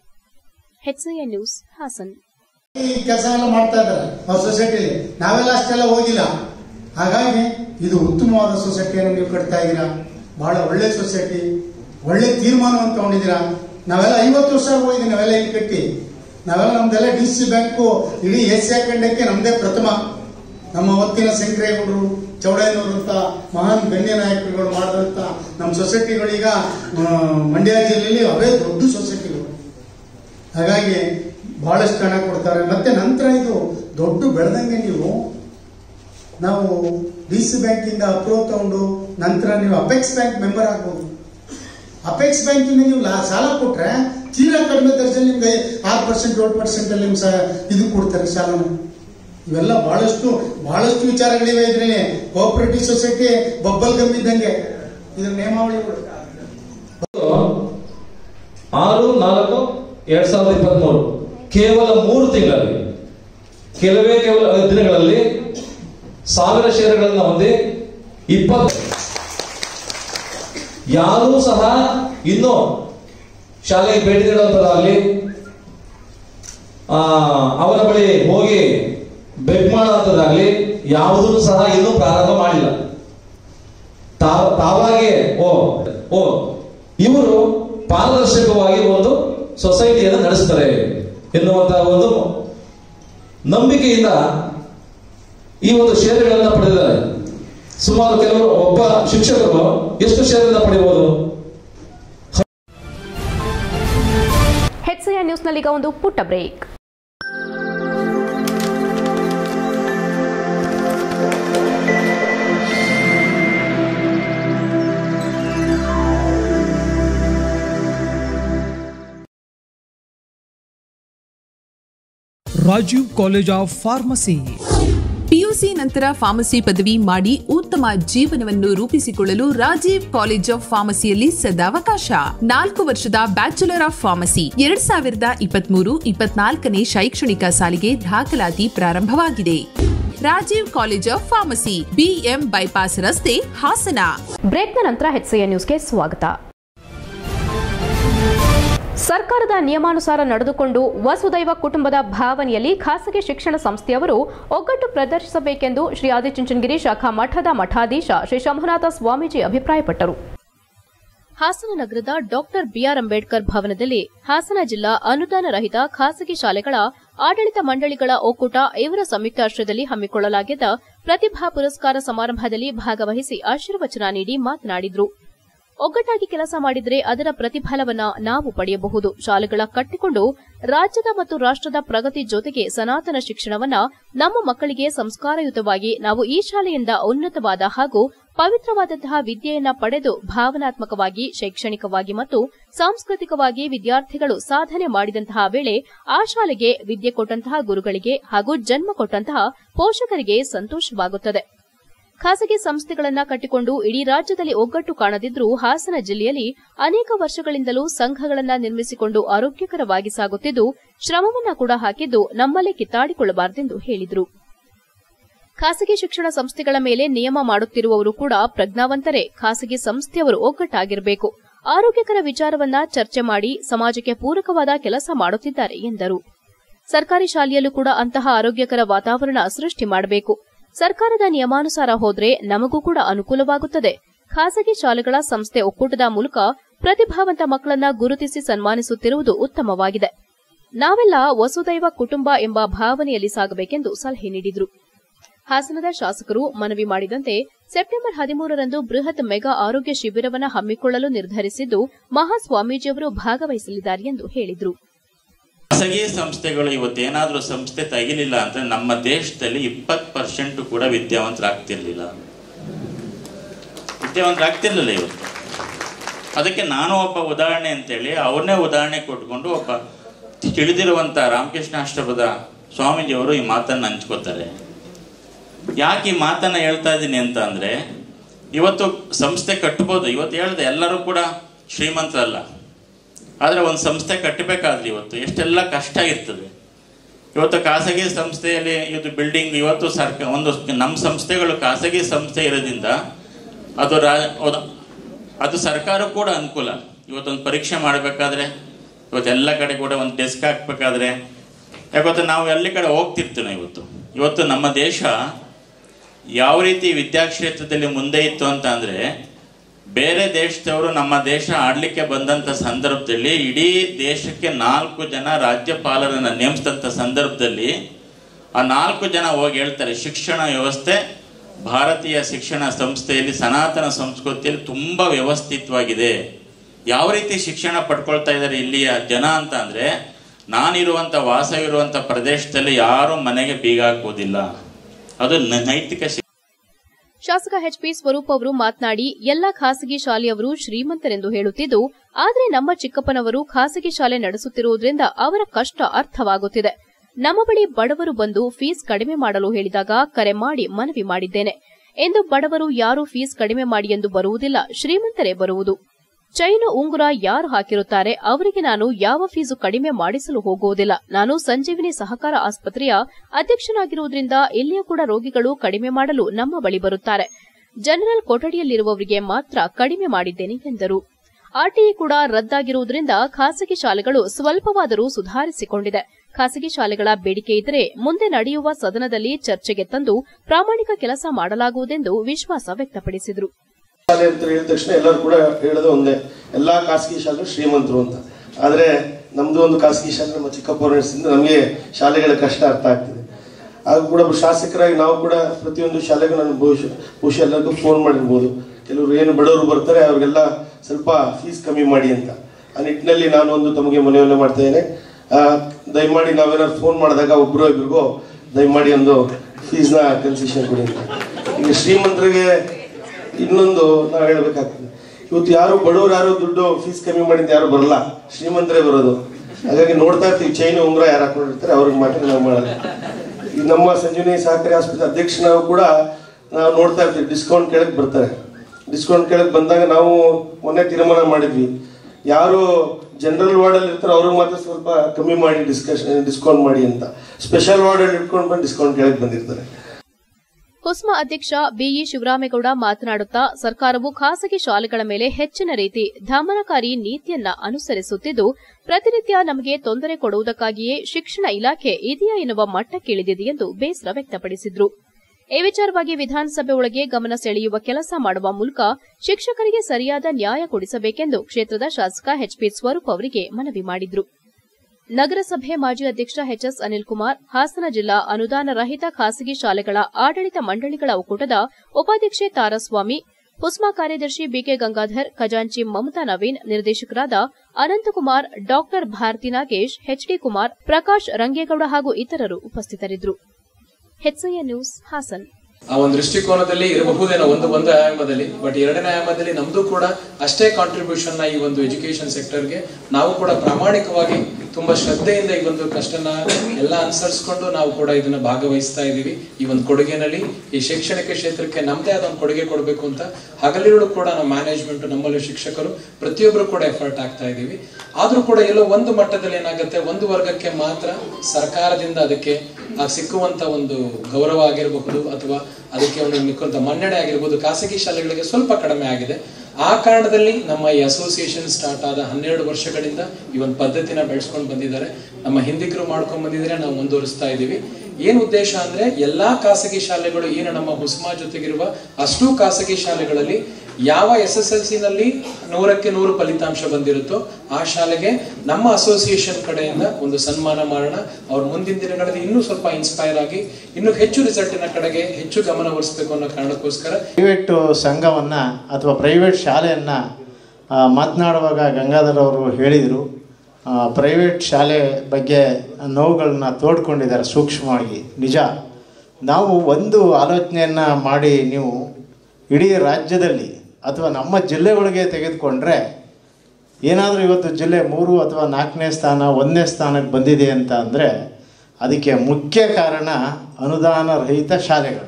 ಹೆಚ್ಐಎ ನ್ಯೂಸ್ ಹಾಸನ್ ಈ ಕೆಲಸನೆಲ್ಲ ಮಾಡ್ತಾ ಇದ್ದಾರೆ ಅವ್ರ ಸೊಸೈಟಿಲಿ ನಾವೆಲ್ಲ ಅಷ್ಟೆಲ್ಲ ಹೋಗಿಲ್ಲ ಹಾಗಾಗಿ ಇದು ಉತ್ತಮವಾದ ಸೊಸೈಟಿಯನ್ನು ನೀವು ಕಟ್ತಾ ಇದ್ದೀರಾ ಬಹಳ ಒಳ್ಳೆ ಸೊಸೈಟಿ ಒಳ್ಳೆ ತೀರ್ಮಾನವನ್ನು ತಗೊಂಡಿದ್ದೀರಾ ನಾವೆಲ್ಲ ಐವತ್ತು ವರ್ಷ ಹೋಗಿದ್ದೀವಿ ನಾವೆಲ್ಲ ಇಲ್ಲಿ ಕಟ್ಟಿ ನಾವೆಲ್ಲ ನಮ್ದೆಲ್ಲ ಡಿ ಸಿ ಬ್ಯಾಂಕು ಇಡೀ ಏಷ್ಯಾ ಖಂಡಕ್ಕೆ ನಮ್ದೇ ಪ್ರಥಮ ನಮ್ಮ ಹೊತ್ತಿನ ಶಂಕರೇಗೌಡರು ಚೌಡಯ್ಯನವರು ಅಂತ ಮಹಾನ್ ಗಣ್ಯ ನಾಯಕರುಗಳು ಮಾಡಿದಂತ ನಮ್ಮ ಸೊಸೈಟಿಗಳೀಗ ಆ, ಮಂಡ್ಯ ಜಿಲ್ಲೆಯಲ್ಲಿ ಅವೇ ದೊಡ್ಡ ಸೊಸೈಟಿಗಳು ಹಾಗಾಗಿ ಬಹಳಷ್ಟು ಹಣ ಕೊಡ್ತಾರೆ ಮತ್ತೆ ನಂತರ ಇದು ದೊಡ್ಡ ಬೆಳೆದಂಗೆ ನೀವು ನಾವು ಡಿ ಸಿ ಬ್ಯಾಂಕಿಂದ ಅಪ್ರೂವ್ ತಗೊಂಡು ನಂತರ ನೀವು ಅಪೆಕ್ಸ್ ಬ್ಯಾಂಕ್ ಮೆಂಬರ್ ಆಗ್ಬೋದು ಅಪೆಕ್ಸ್ ಬ್ಯಾಂಕಿಂದ ನೀವು ಲಾ- ಸಾಲ ಕೊಟ್ರೆ ತೀರಾ ಕಡಿಮೆ ದರ್ಜೆಯಲ್ಲಿ ನಿಮ್ಗೆ ಆರು ಪರ್ಸೆಂಟ್ ಏಳು ಪರ್ಸೆಂಟ್ ಅಲ್ಲಿ ನಿಮ್ಗೆ ಸ- ಇದು ಕೊಡ್ತಾರೆ ಸಾಲನ ಇವೆಲ್ಲ ಬಹಳಷ್ಟು ಬಹಳಷ್ಟು ವಿಚಾರಗಳಿವೆ ಇದ್ರಲ್ಲಿ ಕೋಆಪರೇಟಿವ್ ಸೊಸೈಟಿ ಬಬ್ಬಲ್ ಗಮ್ ಇದ್ದಂಗೆ ಇದ್ರ ನಿಯಮಾವಳಿಗಳು ಆರು ನಾಲ್ಕು ಎರಡ್ ಸಾವಿರದ ಇಪ್ಪತ್ಮೂರು ಕೇವಲ ಮೂರು ತಿಂಗಳಲ್ಲಿ ಕೆಲವೇ ಕೇವಲ ದಿನಗಳಲ್ಲಿ ಸಾವಿರ ಷೇರುಗಳನ್ನು ಹೊಂದಿ ಇಪ್ಪತ್ತು ಯಾರೂ ಸಹ ಇನ್ನೂ ಶಾಲೆಗೆ ಭೇಟಿ ನೀಡುವಂಥದ್ದಾಗಲಿ ಅವರ ಬಳಿ ಹೋಗಿ ಬೆಗ್ ಮಾಡುವಂಥದ್ದಾಗಲಿ ಯಾವುದೂ ಸಹ ಇನ್ನೂ ಪ್ರಾರಂಭ ಮಾಡಿಲ್ಲ ತಾವ್ ತಾವಾಗಿಯೇ ಓ ಓ ಇವರು ಪಾರದರ್ಶಕವಾಗಿ ಒಂದು ಸೊಸೈಟಿಯನ್ನು ನಡೆಸ್ತಾರೆ ಎನ್ನುವಂತಹ ಒಂದು ನಂಬಿಕೆಯಿಂದ ಈ ಒಂದು ಷೇರುಗಳನ್ನು ಪಡೆದಿದ್ದಾರೆ ಸುಮಾರು ಕೆಲವರು ಒಬ್ಬ ಶಿಕ್ಷಕರು ಎಷ್ಟು ಷೇರನ್ನ ಪಡೆಯಬಹುದು ಹೆಚ್ಐಎ ನ್ಯೂಸ್ನಲ್ಲೀಗ ಒಂದು ಪುಟ್ಟ break Rajiv college of pharmacy PUC ನಂತರ ಫಾರ್ಮಸಿ ಪದವಿ ಮಾಡಿ ಉತ್ತಮ ಜೀವನವನ್ನು ರೂಪಿಸಿಕೊಳ್ಳಲು ರಾಜೀವ್ ಕಾಲೇಜ್ ಆಫ್ ಫಾರ್ಮಸಿಯಲ್ಲಿ ಸದಾವಕಾಶ ನಾಲ್ಕು ವರ್ಷದ ಬ್ಯಾಚುಲರ್ ಆಫ್ ಫಾರ್ಮಸಿ ಎರಡ್ ಸಾವಿರದ ಇಪ್ಪತ್ಮೂರು ಇಪ್ಪತ್ನಾಲ್ಕನೇ ಶೈಕ್ಷಣಿಕ ಸಾಲಿಗೆ ದಾಖಲಾತಿ ಪ್ರಾರಂಭವಾಗಿದೆ Rajiv college of pharmacy BM bypass ರಸ್ತೆ ಹಾಸನ ಬ್ರೇಕ್ನ ನಂತರ ಹೆಚ್ಸಿಎ ನ್ಯೂಸ್ಗೆ ಸ್ವಾಗತ ಸರ್ಕಾರದ ನಿಯಮಾನುಸಾರ ನಡೆದುಕೊಂಡು ವಸುದೈವ ಕುಟುಂಬದ ಭಾವನೆಯಲ್ಲಿ ಖಾಸಗಿ ಶಿಕ್ಷಣ ಸಂಸ್ಥೆಯವರು ಒಗ್ಗಟ್ಟು ಪ್ರದರ್ಶಿಸಬೇಕೆಂದು ಶ್ರೀ ಆದಿಚುಂಚನಗಿರಿ ಶಾಖಾ ಮಠದ ಮಠಾಧೀಶ ಶ್ರೀ ಶಂಭುನಾಥ ಸ್ವಾಮೀಜಿ ಅಭಿಪ್ರಾಯಪಟ್ಟರು ಹಾಸನ ನಗರದ ಡಾಕ್ಟರ್ ಬಿಆರ್ ಅಂಬೇಡ್ಕರ್ ಭವನದಲ್ಲಿ ಹಾಸನ ಜಿಲ್ಲಾ ಅನುದಾನ ರಹಿತ ಖಾಸಗಿ ಶಾಲೆಗಳ ಆಡಳಿತ ಮಂಡಳಿಗಳ ಒಕ್ಕೂಟ ಇವರ ಸಂಯುಕ್ತಾಶ್ರಯದಲ್ಲಿ ಹಮ್ಮಿಕೊಳ್ಳಲಾಗಿದ್ದ ಪ್ರತಿಭಾ ಪುರಸ್ಕಾರ ಸಮಾರಂಭದಲ್ಲಿ ಭಾಗವಹಿಸಿ ಆಶೀರ್ವಚನ ನೀಡಿ ಮಾತನಾಡಿದರು ಒಗ್ಗಟ್ಟಾಗಿ ಕೆಲಸ ಮಾಡಿದರೆ ಅದರ ಪ್ರತಿಫಲವನ್ನ ನಾವು ಪಡೆಯಬಹುದು ಶಾಲೆಗಳ ಕಟ್ಟಿಕೊಂಡು ರಾಜ್ಯದ ಮತ್ತು ರಾಷ್ಟ್ರದ ಪ್ರಗತಿ ಜೊತೆಗೆ ಸನಾತನ ಶಿಕ್ಷಣವನ್ನ ನಮ್ಮ ಮಕ್ಕಳಿಗೆ ಸಂಸ್ಕಾರಯುತವಾಗಿ ನಾವು ಈ ಶಾಲೆಯಿಂದ ಉನ್ನತವಾದ ಹಾಗೂ ಪವಿತ್ರವಾದಂತಹ ವಿದ್ಯೆಯನ್ನ ಪಡೆದು ಭಾವನಾತ್ಮಕವಾಗಿ ಶೈಕ್ಷಣಿಕವಾಗಿ ಮತ್ತು ಸಾಂಸ್ಕೃತಿಕವಾಗಿ ವಿದ್ಯಾರ್ಥಿಗಳು ಸಾಧನೆ ಮಾಡಿದಂತಹ ವೇಳೆ ಆ ಶಾಲೆಗೆ ವಿದ್ಯೆ ಕೊಟ್ಟಂತಹ ಗುರುಗಳಿಗೆ ಹಾಗೂ ಜನ್ಮ ಕೊಟ್ಟಂತಹ ಪೋಷಕರಿಗೆ ಸಂತೋಷವಾಗುತ್ತದೆ ಖಾಸಗಿ ಸಂಸ್ಥೆಗಳನ್ನ ಕಟ್ಟಿಕೊಂಡು ಇಡೀ ರಾಜ್ಯದಲ್ಲಿ ಒಗ್ಗಟ್ಟು ಕಾಣದಿದ್ರೂ ಹಾಸನ ಜಿಲ್ಲೆಯಲ್ಲಿ ಅನೇಕ ವರ್ಷಗಳಿಂದಲೂ ಸಂಘಗಳನ್ನ ನಿರ್ಮಿಸಿಕೊಂಡು ಆರೋಗ್ಯಕರವಾಗಿ ಸಾಗುತ್ತಿದ್ದು ಶ್ರಮವನ್ನ ಕೂಡ ಹಾಕಿದ್ದು ನಮ್ಮಲ್ಲೇ ಕಿತ್ತಾಡಿಕೊಳ್ಳಬಾರದೆಂದು ಹೇಳಿದರು ಖಾಸಗಿ ಶಿಕ್ಷಣ ಸಂಸ್ಥೆಗಳ ಮೇಲೆ ನಿಯಮ ಮಾಡುತ್ತಿರುವವರು ಕೂಡ ಪ್ರಜ್ಞಾವಂತರೇ ಖಾಸಗಿ ಸಂಸ್ಥೆಯವರು ಒಗ್ಗಟ್ಟಾಗಿರಬೇಕು ಆರೋಗ್ಯಕರ ವಿಚಾರವನ್ನ ಚರ್ಚೆ ಮಾಡಿ ಸಮಾಜಕ್ಕೆ ಪೂರಕವಾದ ಕೆಲಸ ಮಾಡುತ್ತಿದ್ದಾರೆ ಎಂದರು ಸರ್ಕಾರಿ ಶಾಲೆಯಲ್ಲೂ ಕೂಡ ಅಂತಹ ಆರೋಗ್ಯಕರ ವಾತಾವರಣ ಸೃಷ್ಟಿ ಮಾಡಬೇಕು ಸರ್ಕಾರದ ನಿಯಮಾನುಸಾರ ಹೋದ್ರೆ ನಮಗೂ ಕೂಡ ಅನುಕೂಲವಾಗುತ್ತದೆ ಖಾಸಗಿ ಶಾಲೆಗಳ ಸಂಸ್ಥೆ ಒಕ್ಕೂಟದ ಮೂಲಕ ಪ್ರತಿಭಾವಂತ ಮಕ್ಕಳನ್ನ ಗುರುತಿಸಿ ಸನ್ಮಾನಿಸುತ್ತಿರುವುದು ಉತ್ತಮವಾಗಿದೆ ನಾವೆಲ್ಲ ವಸುದೈವ ಕುಟುಂಬ ಎಂಬ ಭಾವನೆಯಲ್ಲಿ ಸಾಗಬೇಕೆಂದು ಸಲಹೆ ನೀಡಿದರು ಹಾಸನದ ಶಾಸಕರು ಮನವಿ ಮಾಡಿದಂತೆ ಸೆಪ್ಟೆಂಬರ್ ಹದಿಮೂರರಂದು ಬೃಹತ್ ಮೆಗಾ ಆರೋಗ್ಯ ಶಿಬಿರವನ್ನು ಹಮ್ಮಿಕೊಳ್ಳಲು ನಿರ್ಧರಿಸಿದ್ದು ಮಹಾಸ್ವಾಮೀಜಿಯವರು ಭಾಗವಹಿಸಲಿದ್ದಾರೆ ಎಂದು ಹೇಳಿದರು ಖಾಸಗಿ ಸಂಸ್ಥೆಗಳು ಇವತ್ತೇನಾದ್ರೂ ಸಂಸ್ಥೆ ತೆಗಿಲಿಲ್ಲ ಅಂದ್ರೆ ನಮ್ಮ ದೇಶದಲ್ಲಿ ಇಪ್ಪತ್ತು ಪರ್ಸೆಂಟ್ ಕೂಡ ವಿದ್ಯಾವಂತರಾಗ್ತಿರ್ಲಿಲ್ಲ ವಿದ್ಯಾವಂತರಾಗ್ತಿರ್ಲಿಲ್ಲ ಇವತ್ತು ಅದಕ್ಕೆ ನಾನು ಒಬ್ಬ ಉದಾಹರಣೆ ಅಂತೇಳಿ ಅವ್ರನ್ನೇ ಉದಾಹರಣೆ ಕೊಟ್ಕೊಂಡು ಒಬ್ಬ ತಿಳಿದಿರುವಂತ ರಾಮಕೃಷ್ಣಾಷ್ಟಪದ ಸ್ವಾಮೀಜಿಯವರು ಈ ಮಾತನ್ನ ಹಂಚ್ಕೋತಾರೆ ಯಾಕೆ ಈ ಮಾತನ್ನ ಹೇಳ್ತಾ ಇದ್ದೀನಿ ಅಂತ ಅಂದ್ರೆ ಇವತ್ತು ಸಂಸ್ಥೆ ಕಟ್ಬೋದು ಇವತ್ತು ಹೇಳ್ದೆ ಎಲ್ಲರೂ ಕೂಡ ಶ್ರೀಮಂತರಲ್ಲ ಆದರೆ ಒಂದು ಸಂಸ್ಥೆ ಕಟ್ಟಬೇಕಾದ್ರೆ ಇವತ್ತು ಎಷ್ಟೆಲ್ಲ ಕಷ್ಟ ಇರ್ತದೆ ಇವತ್ತು ಖಾಸಗಿ ಸಂಸ್ಥೆಯಲ್ಲಿ ಇವತ್ತು ಬಿಲ್ಡಿಂಗ್ ಇವತ್ತು ಸರ್ಕ ಒಂದು ನಮ್ಮ ಸಂಸ್ಥೆಗಳು ಖಾಸಗಿ ಸಂಸ್ಥೆ ಇರೋದ್ರಿಂದ ಅದು ರಾ ಅದು- ಅದು ಸರ್ಕಾರ ಕೂಡ ಅನುಕೂಲ ಇವತ್ತೊಂದು ಪರೀಕ್ಷೆ ಮಾಡಬೇಕಾದ್ರೆ ಇವತ್ತು ಎಲ್ಲ ಕಡೆ ಕೂಡ ಒಂದು ಡೆಸ್ಕ್ ಹಾಕ್ಬೇಕಾದ್ರೆ ಯಾವತ್ತು ನಾವು ಎಲ್ಲ ಕಡೆ ಹೋಗ್ತಿರ್ತೀವಿ ನಾವು ಇವತ್ತು ಇವತ್ತು ನಮ್ಮ ದೇಶ ಯಾವ ರೀತಿ ವಿದ್ಯಾಕ್ಷೇತ್ರದಲ್ಲಿ ಮುಂದೆ ಇತ್ತು ಅಂತ ಅಂದರೆ ಬೇರೆ ದೇಶದವರು ನಮ್ಮ ದೇಶ ಆಡ್ಲಿಕ್ಕೆ ಬಂದಂತ ಸಂದರ್ಭದಲ್ಲಿ ಇಡೀ ದೇಶಕ್ಕೆ ನಾಲ್ಕು ಜನ ರಾಜ್ಯಪಾಲರನ್ನ ನೇಮಿಸಿದಂಥ ಸಂದರ್ಭದಲ್ಲಿ ಆ ನಾಲ್ಕು ಜನ ಹೋಗಿ ಹೇಳ್ತಾರೆ ಶಿಕ್ಷಣ ವ್ಯವಸ್ಥೆ ಭಾರತೀಯ ಶಿಕ್ಷಣ ಸಂಸ್ಥೆಯಲ್ಲಿ ಸನಾತನ ಸಂಸ್ಕೃತಿಯಲ್ಲಿ ತುಂಬಾ ವ್ಯವಸ್ಥಿತವಾಗಿದೆ ಯಾವ ರೀತಿ ಶಿಕ್ಷಣ ಪಡ್ಕೊಳ್ತಾ ಇದ್ದಾರೆ ಇಲ್ಲಿಯ ಜನ ಅಂತ ಅಂದ್ರೆ ನಾನಿರುವಂತ ವಾಸವಿರುವಂತ ಪ್ರದೇಶದಲ್ಲಿ ಯಾರು ಮನೆಗೆ ಬೀಗ ಹಾಕುವುದಿಲ್ಲ ಅದು ನ- ನೈತಿಕ ಶಿಕ್ಷಣ ಶಾಸಕ ಎಚ್ಪಿ ಸ್ವರೂಪ್ ಅವರು ಮಾತನಾಡಿ ಎಲ್ಲ ಖಾಸಗಿ ಶಾಲೆಯವರು ಶ್ರೀಮಂತರೆಂದು ಹೇಳುತ್ತಿದ್ದು ಆದರೆ ನಮ್ಮ ಚಿಕ್ಕಪ್ಪನವರು ಖಾಸಗಿ ಶಾಲೆ ನಡೆಸುತ್ತಿರುವುದರಿಂದ ಅವರ ಕಷ್ಟ ಅರ್ಥವಾಗುತ್ತಿದೆ ನಮ್ಮ ಬಳಿ ಬಡವರು ಬಂದು ಫೀಸ್ ಕಡಿಮೆ ಮಾಡಲು ಹೇಳಿದಾಗ ಕರೆ ಮಾಡಿ ಮನವಿ ಮಾಡಿದ್ದೇನೆ ಎಂದು ಬಡವರು ಯಾರು ಫೀಸ್ ಕಡಿಮೆ ಮಾಡಿ ಎಂದು ಬರುವುದಿಲ್ಲ ಶ್ರೀಮಂತರೇ ಬರುವುದು ಚೈನು ಉಂಗುರ ಯಾರು ಹಾಕಿರುತ್ತಾರೆ ಅವರಿಗೆ ನಾನು ಯಾವ ಫೀಸು ಕಡಿಮೆ ಮಾಡಿಸಲು ಹೋಗುವುದಿಲ್ಲ ನಾನು ಸಂಜೀವಿನಿ ಸಹಕಾರ ಆಸ್ಪತ್ರೆಯ ಅಧ್ಯಕ್ಷನಾಗಿರುವುದರಿಂದ ಇಲ್ಲಿಯೂ ಕೂಡ ರೋಗಿಗಳು ಕಡಿಮೆ ಮಾಡಲು ನಮ್ಮ ಬಳಿ ಬರುತ್ತಾರೆ ಜನರಲ್ ಕೊಠಡಿಯಲ್ಲಿರುವವರಿಗೆ ಮಾತ್ರ ಕಡಿಮೆ ಮಾಡಿದ್ದೇನೆ ಎಂದರು ಆರ್ಟಿಇ ಕೂಡ ರದ್ದಾಗಿರುವುದರಿಂದ ಖಾಸಗಿ ಶಾಲೆಗಳು ಸ್ವಲ್ಪವಾದರೂ ಸುಧಾರಿಸಿಕೊಂಡಿದೆ ಖಾಸಗಿ ಶಾಲೆಗಳ ಬೇಡಿಕೆ ಇದ್ದರೆ ಮುಂದೆ ನಡೆಯುವ ಸದನದಲ್ಲಿ ಚರ್ಚೆಗೆ ತಂದು ಪ್ರಾಮಾಣಿಕ ಕೆಲಸ ಮಾಡಲಾಗುವುದೆಂದು ವಿಶ್ವಾಸ ವ್ಯಕ್ತಪಡಿಸಿದರು ಶಾಲೆ ಅಂತ ಹೇಳಿದ ತಕ್ಷಣ ಎಲ್ಲರೂ ಕೂಡ ಹೇಳೋದು ಒಂದೇ ಎಲ್ಲಾ ಖಾಸಗಿ ಶಾಲೆ ಶ್ರೀಮಂತರು ಅಂತ ಆದ್ರೆ ನಮ್ದು ಒಂದು ಖಾಸಗಿ ಶಾಲೆ ನಮ್ಮ ಚಿಕ್ಕಪ್ಪ ನಡೆಸಿದ್ರೆ ನಮಗೆ ಶಾಲೆಗಳ ಕಷ್ಟ ಅರ್ಥ ಆಗ್ತದೆ ಆಗ ಕೂಡ ಒಬ್ಬ ಶಾಸಕರಾಗಿ ನಾವು ಕೂಡ ಪ್ರತಿಯೊಂದು ಶಾಲೆಗೂ ನಾನು ಬಹುಶಃ ಬಹುಶಃ ಎಲ್ಲರಿಗೂ ಫೋನ್ ಮಾಡಿರ್ಬೋದು ಕೆಲವರು ಏನು ಬಡವರು ಬರ್ತಾರೆ ಅವ್ರಿಗೆಲ್ಲ ಸ್ವಲ್ಪ ಫೀಸ್ ಕಮ್ಮಿ ಮಾಡಿ ಅಂತ ಆ ನಿಟ್ಟಿನಲ್ಲಿ ನಾನು ಒಂದು ತಮಗೆ ಮನವಿಯನ್ನು ಮಾಡ್ತಾ ಇದ್ದೇನೆ ಆ, ದಯಮಾಡಿ ನಾವೇನಾದ್ರು ಫೋನ್ ಮಾಡಿದಾಗ ಒಬ್ಬರು ಇಬ್ಬರಿಗೂ ದಯಮಾಡಿ ಒಂದು ಫೀಸ್ನ ಕನ್ಸೆಷನ್ ಕೊಡಿ ಅಂತ ಈಗ ಶ್ರೀಮಂತರಿಗೆ ಇನ್ನೊಂದು ನಾವು ಹೇಳ್ಬೇಕಾಗ್ತದೆ ಇವತ್ತು ಯಾರು ಬಡವರು ಯಾರು ದುಡ್ಡು ಫೀಸ್ ಕಮ್ಮಿ ಮಾಡಿದ ಯಾರು ಬರಲ್ಲ ಶ್ರೀಮಂತರೇ ಬರೋದು ಹಾಗಾಗಿ ನೋಡ್ತಾ ಇರ್ತೀವಿ ಚೈನ್ ಉಂಗುರ ಯಾರು ಹಾಕೊಂಡಿರ್ತಾರೆ ಅವ್ರಿಗೆ ಮಾತ್ರ ನಾವು ಮಾಡೋದು ಈ ನಮ್ಮ ಸಂಜೀವನಿ ಸಹಕಾರಿ ಆಸ್ಪತ್ರೆ ಅಧ್ಯಕ್ಷ ನಾವು ಕೂಡ ನಾವು ನೋಡ್ತಾ ಇರ್ತೀವಿ ಡಿಸ್ಕೌಂಟ್ ಕೇಳಕ್ ಬರ್ತಾರೆ ಡಿಸ್ಕೌಂಟ್ ಕೇಳಕ್ ಬಂದಾಗ ನಾವು ಮೊನ್ನೆ ತೀರ್ಮಾನ ಮಾಡಿದ್ವಿ ಯಾರು ಜನರಲ್ ವಾರ್ಡಲ್ಲಿ ಇರ್ತಾರೋ ಅವ್ರಿಗೆ ಮಾತ್ರ ಸ್ವಲ್ಪ ಕಮ್ಮಿ ಮಾಡಿ ಡಿಸ್ಕಷನ್ ಡಿಸ್ಕೌಂಟ್ ಮಾಡಿ ಅಂತ ಸ್ಪೆಷಲ್ ವಾರ್ಡಲ್ಲಿ ಇಟ್ಕೊಂಡು ಬಂದು ಡಿಸ್ಕೌಂಟ್ ಕೇಳಕ್ ಬಂದಿರ್ತಾರೆ ಹುಸ್ಮಾ ಅಧ್ಯಕ್ಷ ಬಿಇ ಶಿವರಾಮೇಗೌಡ ಮಾತನಾಡುತ್ತಾ ಸರ್ಕಾರವು ಖಾಸಗಿ ಶಾಲೆಗಳ ಮೇಲೆ ಹೆಚ್ಚಿನ ರೀತಿ ದಮನಕಾರಿ ನೀತಿಯನ್ನ ಅನುಸರಿಸುತ್ತಿದ್ದು ಪ್ರತಿನಿತ್ಯ ನಮಗೆ ತೊಂದರೆ ಕೊಡುವುದಕ್ಕಾಗಿಯೇ ಶಿಕ್ಷಣ ಇಲಾಖೆ ಇದೆಯಾ ಎನ್ನುವ ಮಟ್ಟಕ್ಕಿಳಿದಿದೆ ಎಂದು ಬೇಸರ ವ್ಯಕ್ತಪಡಿಸಿದ್ರು ಈ ವಿಚಾರವಾಗಿ ವಿಧಾನಸಭೆ ಒಳಗೆ ಗಮನ ಸೆಳೆಯುವ ಕೆಲಸ ಮಾಡುವ ಮೂಲಕ ಶಿಕ್ಷಕರಿಗೆ ಸರಿಯಾದ ನ್ಯಾಯ ಕೊಡಿಸಬೇಕೆಂದು ಕ್ಷೇತ್ರದ ಶಾಸಕ ಎಚ್ಪಿ ಸ್ವರೂಪ್ ಅವರಿಗೆ ಮನವಿ ಮಾಡಿದ್ರು ನಗರಸಭೆ ಮಾಜಿ ಅಧ್ಯಕ್ಷ ಎಚ್ಎಸ್ ಅನಿಲ್ ಕುಮಾರ್ ಹಾಸನ ಜಿಲ್ಲಾ ಅನುದಾನ ರಹಿತ ಖಾಸಗಿ ಶಾಲೆಗಳ ಆಡಳಿತ ಮಂಡಳಿಗಳ ಒಕ್ಕೂಟದ ಉಪಾಧ್ಯಕ್ಷೆ ತಾರಾಸ್ವಾಮಿ ಹುಸ್ಮಾ ಕಾರ್ಯದರ್ಶಿ ಬಿಕೆ ಗಂಗಾಧರ್ ಖಜಾಂಚಿ ಮಮತಾ ನವೀನ್ ನಿರ್ದೇಶಕರಾದ ಅನಂತಕುಮಾರ್ ಡಾಕ್ಟರ್ ಭಾರತಿ ನಾಗೇಶ್ ಎಚ್ಡಿ ಕುಮಾರ್ ಪ್ರಕಾಶ್ ರಂಗೇಗೌಡ ಹಾಗೂ ಇತರರು ಉಪಸ್ಥಿತರಿದ್ದರು ಹೆಚ್ಐಎ ನ್ಯೂಸ್ ಹಾಸನ್ ಆ ಒಂದು ದೃಷ್ಟಿಕೋನದಲ್ಲಿ ಇರಬಹುದೇನೋ ಒಂದು ಒಂದು ಆಯಾಮದಲ್ಲಿ ಬಟ್ ಎರಡನೇ ಆಯಾಮದಲ್ಲಿ ನಮ್ದು ಕೂಡ ಅಷ್ಟೇ ಕಾಂಟ್ರಿಬ್ಯೂಷನ್ ನ ಈ ಒಂದು ಎಜುಕೇಶನ್ ಸೆಕ್ಟರ್ಗೆ ನಾವು ಕೂಡ ಪ್ರಾಮಾಣಿಕವಾಗಿ ತುಂಬಾ ಶ್ರದ್ಧೆಯಿಂದ ಈ ಒಂದು ಕಷ್ಟನ ಎಲ್ಲ ಅನುಸರಿಸಿಕೊಂಡು ನಾವು ಕೂಡ ಇದನ್ನ ಭಾಗವಹಿಸ್ತಾ ಇದ್ದೀವಿ ಈ ಒಂದು ಕೊಡುಗೆನಲ್ಲಿ ಈ ಶೈಕ್ಷಣಿಕ ಕ್ಷೇತ್ರಕ್ಕೆ ನಮ್ಮದೇ ಆದ ಒಂದು ಕೊಡುಗೆ ಕೊಡಬೇಕು ಅಂತ ಹಗಲಿರುಳು ಕೂಡ ನಮ್ಮ ಮ್ಯಾನೇಜ್ಮೆಂಟ್ ನಮ್ಮಲ್ಲಿ ಶಿಕ್ಷಕರು ಪ್ರತಿಯೊಬ್ಬರು ಕೂಡ ಎಫರ್ಟ್ ಆಗ್ತಾ ಇದ್ದೀವಿ ಆದ್ರೂ ಕೂಡ ಎಲ್ಲೋ ಒಂದು ಮಟ್ಟದಲ್ಲಿ ಏನಾಗುತ್ತೆ ಒಂದು ವರ್ಗಕ್ಕೆ ಮಾತ್ರ ಸರ್ಕಾರದಿಂದ ಅದಕ್ಕೆ ಆ ಸಿಕ್ಕುವಂತ ಒಂದು ಗೌರವ ಆಗಿರಬಹುದು ಅಥವಾ ಅದಕ್ಕೆ ಒಂದು ನಿಕ್ಕಂತ ಮನ್ನಣೆ ಆಗಿರ್ಬೋದು ಖಾಸಗಿ ಶಾಲೆಗಳಿಗೆ ಸ್ವಲ್ಪ ಕಡಿಮೆ ಆಗಿದೆ ಆ ಕಾರಣದಲ್ಲಿ ನಮ್ಮ ಈ ಅಸೋಸಿಯೇಷನ್ ಸ್ಟಾರ್ಟ್ ಆದ ಹನ್ನೆರಡು ವರ್ಷಗಳಿಂದ ಈ ಒಂದು ಪದ್ಧತಿನ ಬೆಳೆಸ್ಕೊಂಡು ಬಂದಿದ್ದಾರೆ ನಮ್ಮ ಹಿಂದಿಕರು ಮಾಡ್ಕೊಂಡು ಬಂದಿದ್ರೆ ನಾವು ಮುಂದುವರಿಸ್ತಾ ಇದ್ದೀವಿ ಏನ್ ಉದ್ದೇಶ ಅಂದ್ರೆ ಎಲ್ಲಾ ಖಾಸಗಿ ಶಾಲೆಗಳು ಏನು ನಮ್ಮ ಹುಸ್ಮಾ ಜೊತೆಗಿರುವ ಅಷ್ಟು ಖಾಸಗಿ ಶಾಲೆಗಳಲ್ಲಿ ಯಾವ ಎಸ್ ಎಸ್ ಎಲ್ ಸಿ ನಲ್ಲಿ ನೂರಕ್ಕೆ ನೂರು ಫಲಿತಾಂಶ ಬಂದಿರುತ್ತೋ ಆ ಶಾಲೆಗೆ ನಮ್ಮ ಅಸೋಸಿಯೇಷನ್ ಕಡೆಯಿಂದ ಒಂದು ಸನ್ಮಾನ ಮಾಡೋಣ ಅವ್ರ ಮುಂದಿನ ದಿನಗಳಲ್ಲಿ ಇನ್ನೂ ಸ್ವಲ್ಪ ಇನ್ಸ್ಪೈರ್ ಆಗಿ ಇನ್ನೂ ಹೆಚ್ಚು ರಿಸಲ್ಟಿನ ಕಡೆಗೆ ಹೆಚ್ಚು ಗಮನ ಹರಿಸಬೇಕು ಅನ್ನೋ ಕಾರಣಕ್ಕೋಸ್ಕರ ಪ್ರೈವೇಟ್ ಸಂಘವನ್ನ ಅಥವಾ ಪ್ರೈವೇಟ್ ಶಾಲೆಯನ್ನ ಆ, ಮಾತನಾಡುವಾಗ ಗಂಗಾಧರ್ ಅವರು ಹೇಳಿದರು ಪ್ರೈವೇಟ್ ಶಾಲೆ ಬಗ್ಗೆ ನೋವುಗಳನ್ನ ತೋಡ್ಕೊಂಡಿದ್ದಾರೆ ಸೂಕ್ಷ್ಮವಾಗಿ ನಿಜ ನಾವು ಒಂದು ಆಲೋಚನೆಯನ್ನು ಮಾಡಿ ನೀವು ಇಡೀ ರಾಜ್ಯದಲ್ಲಿ ಅಥವಾ ನಮ್ಮ ಜಿಲ್ಲೆ ಒಳಗೆ ತೆಗೆದುಕೊಂಡ್ರೆ ಏನಾದರೂ ಇವತ್ತು ಜಿಲ್ಲೆ ಮೂರು ಅಥವಾ ನಾಲ್ಕನೇ ಸ್ಥಾನ ಒಂದನೇ ಸ್ಥಾನಕ್ಕೆ ಬಂದಿದೆ ಅಂತ ಅಂದರೆ ಅದಕ್ಕೆ ಮುಖ್ಯ ಕಾರಣ ಅನುದಾನ ರಹಿತ ಶಾಲೆಗಳು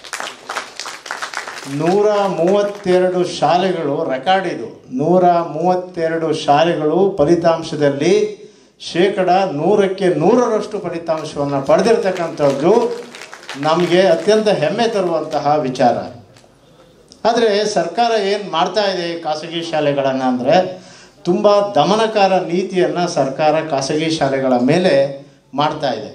ನೂರ ಮೂವತ್ತೆರಡು ಶಾಲೆಗಳು ರೆಕಾರ್ಡ್ ಇದು ನೂರ ಮೂವತ್ತೆರಡು ಶಾಲೆಗಳು ಫಲಿತಾಂಶದಲ್ಲಿ ಶೇಕಡ ನೂರಕ್ಕೆ ನೂರರಷ್ಟು ಫಲಿತಾಂಶವನ್ನು ಪಡೆದಿರ್ತಕ್ಕಂಥದ್ದು ನಮಗೆ ಅತ್ಯಂತ ಹೆಮ್ಮೆ ತರುವಂತಹ ವಿಚಾರ ಆದರೆ ಸರ್ಕಾರ ಏನು ಮಾಡ್ತಾ ಇದೆ ಈ ಖಾಸಗಿ ಶಾಲೆಗಳನ್ನು ಅಂದರೆ ತುಂಬ ದಮನಕಾರ ನೀತಿಯನ್ನು ಸರ್ಕಾರ ಖಾಸಗಿ ಶಾಲೆಗಳ ಮೇಲೆ ಮಾಡ್ತಾ ಇದೆ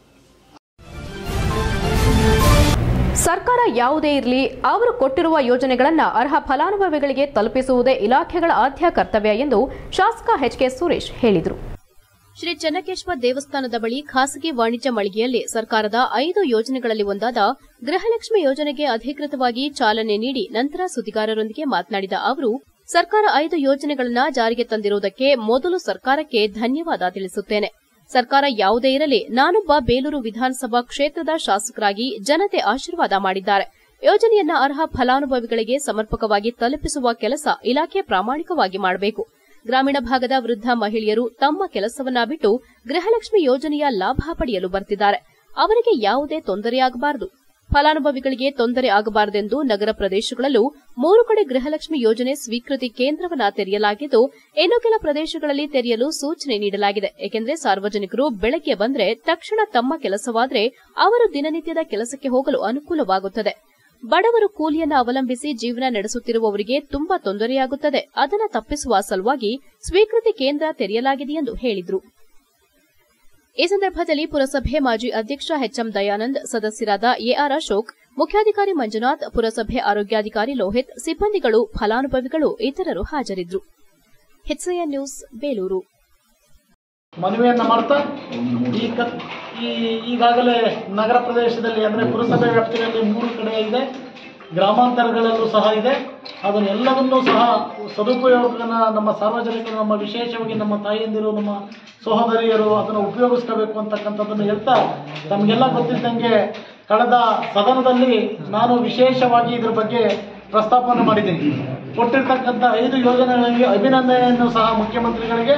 ಸರ್ಕಾರ ಯಾವುದೇ ಇರಲಿ ಅವರು ಕೊಟ್ಟಿರುವ ಯೋಜನೆಗಳನ್ನು ಅರ್ಹ ಫಲಾನುಭವಿಗಳಿಗೆ ತಲುಪಿಸುವುದೇ ಇಲಾಖೆಗಳ ಆದ್ಯ ಕರ್ತವ್ಯ ಎಂದು ಶಾಸಕ ಎಚ್ ಕೆ ಸುರೇಶ್ ಹೇಳಿದರು ಶ್ರೀ ಚೆನ್ನಕೇಶ್ವರ ದೇವಸ್ಥಾನದ ಬಳಿ ಖಾಸಗಿ ವಾಣಿಜ್ಯ ಮಳಿಗೆಯಲ್ಲಿ ಸರ್ಕಾರದ ಐದು ಯೋಜನೆಗಳಲ್ಲಿ ಒಂದಾದ ಗೃಹಲಕ್ಷ್ಮಿ ಯೋಜನೆಗೆ ಅಧಿಕೃತವಾಗಿ ಚಾಲನೆ ನೀಡಿ ನಂತರ ಸುದ್ದಿಗಾರರೊಂದಿಗೆ ಮಾತನಾಡಿದ ಅವರು ಸರ್ಕಾರ ಐದು ಯೋಜನೆಗಳನ್ನ ಜಾರಿಗೆ ತಂದಿರುವುದಕ್ಕೆ ಮೊದಲು ಸರ್ಕಾರಕ್ಕೆ ಧನ್ಯವಾದ ತಿಳಿಸುತ್ತೇನೆ ಸರ್ಕಾರ ಯಾವುದೇ ಇರಲಿ ನಾನೊಬ್ಬ ಬೇಲೂರು ವಿಧಾನಸಭಾ ಕ್ಷೇತ್ರದ ಶಾಸಕರಾಗಿ ಜನತೆ ಆಶೀರ್ವಾದ ಮಾಡಿದ್ದಾರೆ ಯೋಜನೆಯನ್ನ ಅರ್ಹ ಫಲಾನುಭವಿಗಳಿಗೆ ಸಮರ್ಪಕವಾಗಿ ತಲುಪಿಸುವ ಕೆಲಸ ಇಲಾಖೆ ಪ್ರಾಮಾಣಿಕವಾಗಿ ಮಾಡಬೇಕು ಗ್ರಾಮೀಣ ಭಾಗದ ವೃದ್ಧ ಮಹಿಳೆಯರು ತಮ್ಮ ಕೆಲಸವನ್ನ ಬಿಟ್ಟು ಗೃಹಲಕ್ಷ್ಮಿ ಯೋಜನೆಯ ಲಾಭ ಪಡೆಯಲು ಬರ್ತಿದ್ದಾರೆ ಅವರಿಗೆ ಯಾವುದೇ ತೊಂದರೆಯಾಗಬಾರದು ಫಲಾನುಭವಿಗಳಿಗೆ ತೊಂದರೆ ಆಗಬಾರದೆಂದು ನಗರ ಪ್ರದೇಶಗಳಲ್ಲೂ ಮೂರು ಕಡೆ ಗೃಹಲಕ್ಷ್ಮಿ ಯೋಜನೆ ಸ್ವೀಕೃತಿ ಕೇಂದ್ರವನ್ನ ತೆರೆಯಲಾಗಿದ್ದು ಇನ್ನು ಕೆಲ ಪ್ರದೇಶಗಳಲ್ಲಿ ತೆರೆಯಲು ಸೂಚನೆ ನೀಡಲಾಗಿದೆ ಏಕೆಂದರೆ ಸಾರ್ವಜನಿಕರು ಬೆಳಗ್ಗೆ ಬಂದ್ರೆ ತಕ್ಷಣ ತಮ್ಮ ಕೆಲಸವಾದ್ರೆ ಅವರು ದಿನನಿತ್ಯದ ಕೆಲಸಕ್ಕೆ ಹೋಗಲು ಅನುಕೂಲವಾಗುತ್ತದೆ ಬಡವರು ಕೂಲಿಯನ್ನ ಅವಲಂಬಿಸಿ ಜೀವನ ನಡೆಸುತ್ತಿರುವವರಿಗೆ ತುಂಬಾ ತೊಂದರೆಯಾಗುತ್ತದೆ ಅದನ್ನು ತಪ್ಪಿಸುವ ಸಲುವಾಗಿ ಸ್ವೀಕೃತಿ ಕೇಂದ್ರ ತೆರೆಯಲಾಗಿದೆ ಎಂದು ಹೇಳಿದರು ಈ ಸಂದರ್ಭದಲ್ಲಿ ಪುರಸಭೆ ಮಾಜಿ ಅಧ್ಯಕ್ಷ ಎಚ್ಎಂ ದಯಾನಂದ್ ಸದಸ್ಯರಾದ ಎಆರ್ ಅಶೋಕ್ ಮುಖ್ಯಾಧಿಕಾರಿ ಮಂಜುನಾಥ್ ಪುರಸಭೆ ಆರೋಗ್ಯಾಧಿಕಾರಿ ಲೋಹಿತ್ ಸಿಬ್ಬಂದಿಗಳು ಫಲಾನುಭವಿಗಳು ಇತರರು ಹಾಜರಿದ್ದರು ಎಚ್ಸಿಎನ್ ನ್ಯೂಸ್ ಬೇಲೂರು ಮನವಿಯನ್ನ ಮಾಡ್ತಾ ಈ ಕ ಈ ಈಗಾಗಲೇ ನಗರ ಪ್ರದೇಶದಲ್ಲಿ ಅಂದರೆ ಪುರಸಭೆ ವ್ಯಾಪ್ತಿಯಲ್ಲಿ ಮೂರು ಕಡೆ ಇದೆ ಗ್ರಾಮಾಂತರಗಳಲ್ಲೂ ಸಹ ಇದೆ ಅದನ್ನೆಲ್ಲವನ್ನೂ ಸಹ ಸದುಪಯೋಗನ ನಮ್ಮ ಸಾರ್ವಜನಿಕರು ನಮ್ಮ ವಿಶೇಷವಾಗಿ ನಮ್ಮ ತಾಯಿಯಂದಿರು ನಮ್ಮ ಸಹೋದರಿಯರು ಅದನ್ನು ಉಪಯೋಗಿಸ್ಕೋಬೇಕು ಅಂತಕ್ಕಂಥದ್ದನ್ನು ಹೇಳ್ತಾ ತಮಗೆಲ್ಲ ಗೊತ್ತಿದ್ದಂಗೆ ಕಳೆದ ಸದನದಲ್ಲಿ ನಾನು ವಿಶೇಷವಾಗಿ ಇದ್ರ ಬಗ್ಗೆ ಪ್ರಸ್ತಾಪವನ್ನು ಮಾಡಿದ್ದೀನಿ ಕೊಟ್ಟಿರ್ತಕ್ಕಂಥ ಐದು ಯೋಜನೆಗಳಿಗೆ ಅಭಿನಂದನೆಯನ್ನು ಸಹ ಮುಖ್ಯಮಂತ್ರಿಗಳಿಗೆ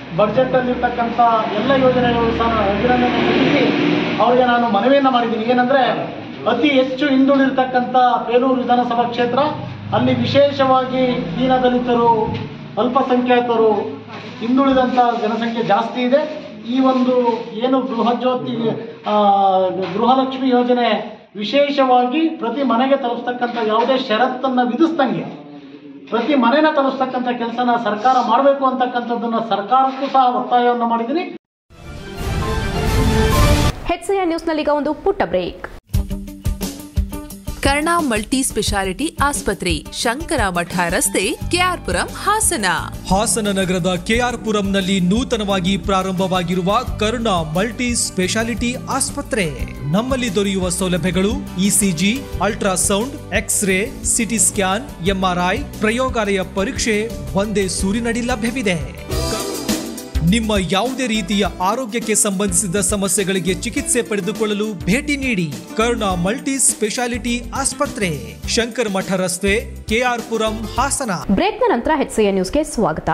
ಬಡ್ಜೆಟಲ್ಲಿರ್ತಕ್ಕಂಥ ಎಲ್ಲ ಯೋಜನೆಗಳು ಸಹ ನಾನು ಅಭಿನಂದನೆ ಸಲ್ಲಿಸಿ ಅವರಿಗೆ ನಾನು ಮನವಿಯನ್ನು ಮಾಡಿದ್ದೀನಿ ಏನಂದರೆ ಅತಿ ಹೆಚ್ಚು ಹಿಂದುಳಿರ್ತಕ್ಕಂಥ ಬೇಲೂರು ವಿಧಾನಸಭಾ ಕ್ಷೇತ್ರ ಅಲ್ಲಿ ವಿಶೇಷವಾಗಿ ದೀನದಲಿತರು ಅಲ್ಪಸಂಖ್ಯಾತರು ಹಿಂದುಳಿದಂಥ ಜನಸಂಖ್ಯೆ ಜಾಸ್ತಿ ಇದೆ ಈ ಒಂದು ಏನು ಗೃಹಜ್ಯೋತಿ ಆ, ಗೃಹಲಕ್ಷ್ಮಿ ಯೋಜನೆ ವಿಶೇಷವಾಗಿ ಪ್ರತಿ ಮನೆಗೆ ತಲುಪಿಸ್ತಕ್ಕಂಥ ಯಾವುದೇ ಷರತ್ತನ್ನು ವಿಧಿಸ್ದಂಗೆ ಪ್ರತಿ ಮನೆನ ತಲುಪಿಸ್ತಕ್ಕಂಥ ಕೆಲಸನ ಸರ್ಕಾರ ಮಾಡಬೇಕು ಅಂತಕ್ಕಂಥದ್ದನ್ನ ಸರ್ಕಾರಕ್ಕೂ ಸಹ ಒತ್ತಾಯವನ್ನು ಮಾಡಿದ್ದೀನಿ ಹೆಚ್ಸಿಎನ್ ನ್ಯೂಸ್ನಲ್ಲೀಗ ಒಂದು ಪುಟ್ಟ ಬ್ರೇಕ್ ಕರ್ಣ ಮಲ್ಟಿ ಸ್ಪೆಷಾಲಿಟಿ ಆಸ್ಪತ್ರೆ ಶಂಕರ ಮಠ ರಸ್ತೆ ಕೆಆರ್ಪುರಂ ಹಾಸನ ಹಾಸನ ನಗರದ ಕೆಆರ್ ಪುರಂನಲ್ಲಿ ನೂತನವಾಗಿ ಪ್ರಾರಂಭವಾಗಿರುವ ಕರುಣ ಮಲ್ಟಿ ಸ್ಪೆಷಾಲಿಟಿ ಆಸ್ಪತ್ರೆ ನಮ್ಮಲ್ಲಿ ದೊರೆಯುವ ಸೌಲಭ್ಯಗಳು ECG ultrasound X ray CT scan MRI ಪ್ರಯೋಗಾಲಯ ಪರೀಕ್ಷೆ ಒಂದೇ ಸೂರಿನಡಿ ಲಭ್ಯವಿದೆ ನಿಮ್ಮ ಯಾವುದೇ ರೀತಿಯ ಆರೋಗ್ಯಕ್ಕೆ ಸಂಬಂಧಿಸಿದ ಸಮಸ್ಯೆಗಳಿಗೆ ಚಿಕಿತ್ಸೆ ಪಡೆದುಕೊಳ್ಳಲು ಭೇಟಿ ನೀಡಿ ಕರುಣಾ ಮಲ್ಟಿ ಸ್ಪೆಷಾಲಿಟಿ ಆಸ್ಪತ್ರೆ ಶಂಕರ್ ಮಠ ರಸ್ತೆ ಕೆಆರ್ ಪುರಂ ಹಾಸನ ಬ್ರೇಕ್ನ ನಂತರ ಹೆಚ್ಸಿಎನ್ ನ್ಯೂಸ್ಗೆ ಸ್ವಾಗತ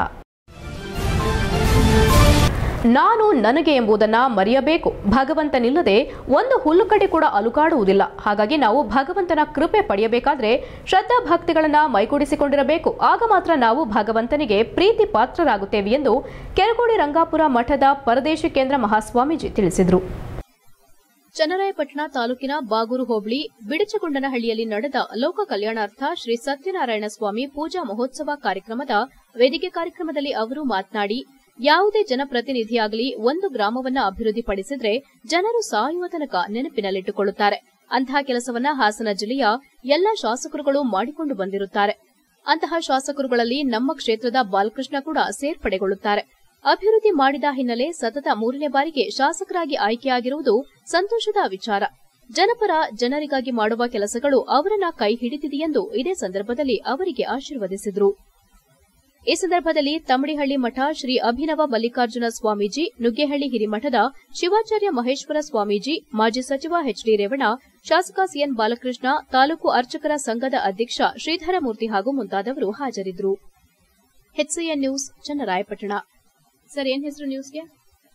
ನಾನು ನನಗೆ ಎಂಬುದನ್ನ ಮರೆಯಬೇಕು ಭಗವಂತನಿಲ್ಲದೆ ಒಂದು ಹುಲ್ಲುಕಡೆ ಕೂಡ ಅಲುಗಾಡುವುದಿಲ್ಲ ಹಾಗಾಗಿ ನಾವು ಭಗವಂತನ ಕೃಪೆ ಪಡೆಯಬೇಕಾದ್ರೆ ಶ್ರದ್ಧಾ ಭಕ್ತಿಗಳನ್ನ ಮೈಗೂಡಿಸಿಕೊಂಡಿರಬೇಕು ಆಗ ಮಾತ್ರ ನಾವು ಭಗವಂತನಿಗೆ ಪ್ರೀತಿ ಪಾತ್ರರಾಗುತ್ತೇವೆ ಎಂದು ಕೆರಗೋಡಿ ರಂಗಾಪುರ ಮಠದ ಪರದೇಶಿ ಕೇಂದ್ರ ಮಹಾಸ್ವಾಮೀಜಿ ತಿಳಿಸಿದರು ಚನ್ನರಾಯಪಟ್ಟಣ ತಾಲೂಕಿನ ಬಾಗೂರು ಹೋಬಳಿ ಬಿಡಚಗೊಂಡನಹಳ್ಳಿಯಲ್ಲಿ ನಡೆದ ಲೋಕ ಕಲ್ಯಾಣಾರ್ಥ ಶ್ರೀ ಸತ್ಯನಾರಾಯಣ ಸ್ವಾಮಿ ಪೂಜಾ ಮಹೋತ್ಸವ ಕಾರ್ಯಕ್ರಮದ ವೇದಿಕೆ ಕಾರ್ಯಕ್ರಮದಲ್ಲಿ ಅವರು ಮಾತನಾಡಿ ಯಾವುದೇ ಜನಪ್ರತಿನಿಧಿಯಾಗಲಿ ಒಂದು ಗ್ರಾಮವನ್ನ ಅಭಿವೃದ್ಧಿಪಡಿಸಿದ್ರೆ ಜನರು ಸಾಯುವ ತನಕ ನೆನಪಿನಲ್ಲಿಟ್ಟುಕೊಳ್ಳುತ್ತಾರೆ ಅಂತಹ ಕೆಲಸವನ್ನ ಹಾಸನ ಜಿಲ್ಲೆಯ ಎಲ್ಲ ಶಾಸಕರುಗಳು ಮಾಡಿಕೊಂಡು ಬಂದಿರುತ್ತಾರೆ ಅಂತಹ ಶಾಸಕರುಗಳಲ್ಲಿ ನಮ್ಮ ಕ್ಷೇತ್ರದ ಬಾಲಕೃಷ್ಣ ಕೂಡ ಸೇರ್ಪಡೆಗೊಳ್ಳುತ್ತಾರೆ ಅಭಿವೃದ್ಧಿ ಮಾಡಿದ ಹಿನ್ನೆಲೆ ಸತತ ಮೂರನೇ ಬಾರಿಗೆ ಶಾಸಕರಾಗಿ ಆಯ್ಕೆಯಾಗಿರುವುದು ಸಂತೋಷದ ವಿಚಾರ ಜನಪರ ಜನರಿಗಾಗಿ ಮಾಡುವ ಕೆಲಸಗಳು ಅವರನ್ನ ಕೈ ಹಿಡಿದಿದೆ ಎಂದು ಇದೇ ಸಂದರ್ಭದಲ್ಲಿ ಅವರಿಗೆ ಆಶೀರ್ವದಿಸಿದರು ಈ ಸಂದರ್ಭದಲ್ಲಿ ತಮ್ಮಡಿಹಳ್ಳಿ ಮಠ ಶ್ರೀ ಅಭಿನವ ಮಲ್ಲಿಕಾರ್ಜುನ ಸ್ವಾಮೀಜಿ ನುಗ್ಗೇಹಳ್ಳಿ ಹಿರಿಮಠದ ಶಿವಾಚಾರ್ಯ ಮಹೇಶ್ವರ ಸ್ವಾಮೀಜಿ ಮಾಜಿ ಸಚಿವ ಎಚ್ಡಿ ರೇವಣ್ಣ ಶಾಸಕ ಸಿಎನ್ ಬಾಲಕೃಷ್ಣ ತಾಲೂಕು ಅರ್ಚಕರ ಸಂಘದ ಅಧ್ಯಕ್ಷ ಶ್ರೀಧರಮೂರ್ತಿ ಹಾಗೂ ಮುಂತಾದವರು ಹಾಜರಿದ್ದರು ಎಚ್ಸಿಎನ್ ನ್ಯೂಸ್ ಚನ್ನರಾಯಪಟ್ಟಣ ಸರ್ ಏನ್ ಹೆಸರು ನ್ಯೂಸ್ಗೆ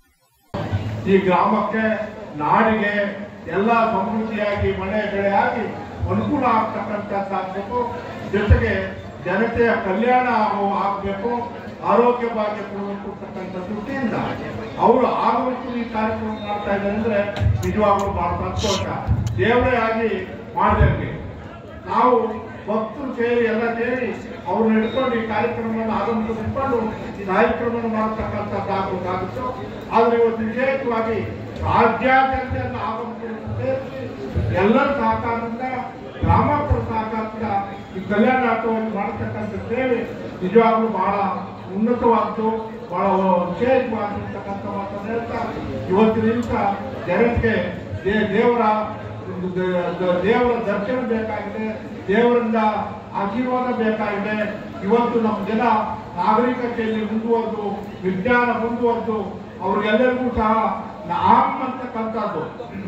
ಈ ಗ್ರಾಮಕ್ಕೆ ನಾಡಿಗೆ ಎಲ್ಲ ಸಮೃದ್ಧಿಯಾಗಿ ಮಳೆ ಬೆಳೆ ಆಗಿ ಅನುಕೂಲ ಆಗ್ತಕ್ಕಂಥದ್ದಾಗಬೇಕು ಜೊತೆಗೆ ಜನತೆಯ ಕಲ್ಯಾಣ ಆಗೋ ಆಗಬೇಕು ಆರೋಗ್ಯ ಭಾಗ್ಯ ಕೊಡಬೇಕು ಅಂತಕ್ಕಂಥ ದೃಷ್ಟಿಯಿಂದ ಅವರು ಆಗೋಷ್ಟು ಈ ಕಾರ್ಯಕ್ರಮ ಮಾಡ್ತಾ ಇದ್ದಾರೆ ಅಂದ್ರೆ ನಿಜವಾಗ್ಲೂ ಬಹಳ ಸಂತೋಷ ದೇವರೇ ಆಗಿ ಮಾಡಿದಂಗೆ ನಾವು ಭಕ್ತರು ಸೇರಿ ಎಲ್ಲ ಸೇರಿ ಅವ್ರನ್ನ ಹಿಡ್ಕೊಂಡು ಈ ಕಾರ್ಯಕ್ರಮವನ್ನು ಆಗಮಿಸಿಕೊಂಡು ಈ ಕಾರ್ಯಕ್ರಮವನ್ನು ಮಾಡತಕ್ಕಂಥದ್ದಾಗಬೇಕಾಗಿತ್ತು ಆದ್ರೆ ಇವತ್ತು ವಿಶೇಷವಾಗಿ ರಾಜ್ಯಾದ್ಯಂತ ಆಗಮಿಸಿಕೊಂಡು ಸೇರಿಸಿ ಎಲ್ಲರ ಸಹಕಾರದಿಂದ ಗ್ರಾಮಾಂತರ ಸಹಕಾರದಿಂದ ಈ ಕಲ್ಯಾಣಾರ್ಥವನ್ನು ಮಾಡತಕ್ಕಂಥ ಸೇವೆ ನಿಜವಾಗ್ಲೂ ಬಹಳ ಉನ್ನತವಾದ್ದು ಬಹಳ ವಿಶೇಷವಾಗಿರ್ತಕ್ಕಂಥ ಮಾತನ್ನು ಹೇಳ್ತಾ ಇವತ್ತಿನ ದಿವಸ ಜನಕ್ಕೆ ದೇ- ದೇವರ ಒಂದು ದ- ದ- ದೇವರ ದರ್ಶನ ಬೇಕಾಗಿದೆ ದೇವರಿಂದ ಆಶೀರ್ವಾದ ಬೇಕಾಗಿದೆ ಇವತ್ತು ನಮ್ಮ ಜನ ನಾಗರಿಕತೆಯಲ್ಲಿ ಮುಂದುವರೆದು ವಿಜ್ಞಾನ ಮುಂದುವರೆದು ಅವ್ರಿಗೆಲ್ಲರಿಗೂ ಸಹ ನಾಮ್ ಅಂತಕ್ಕಂಥದ್ದು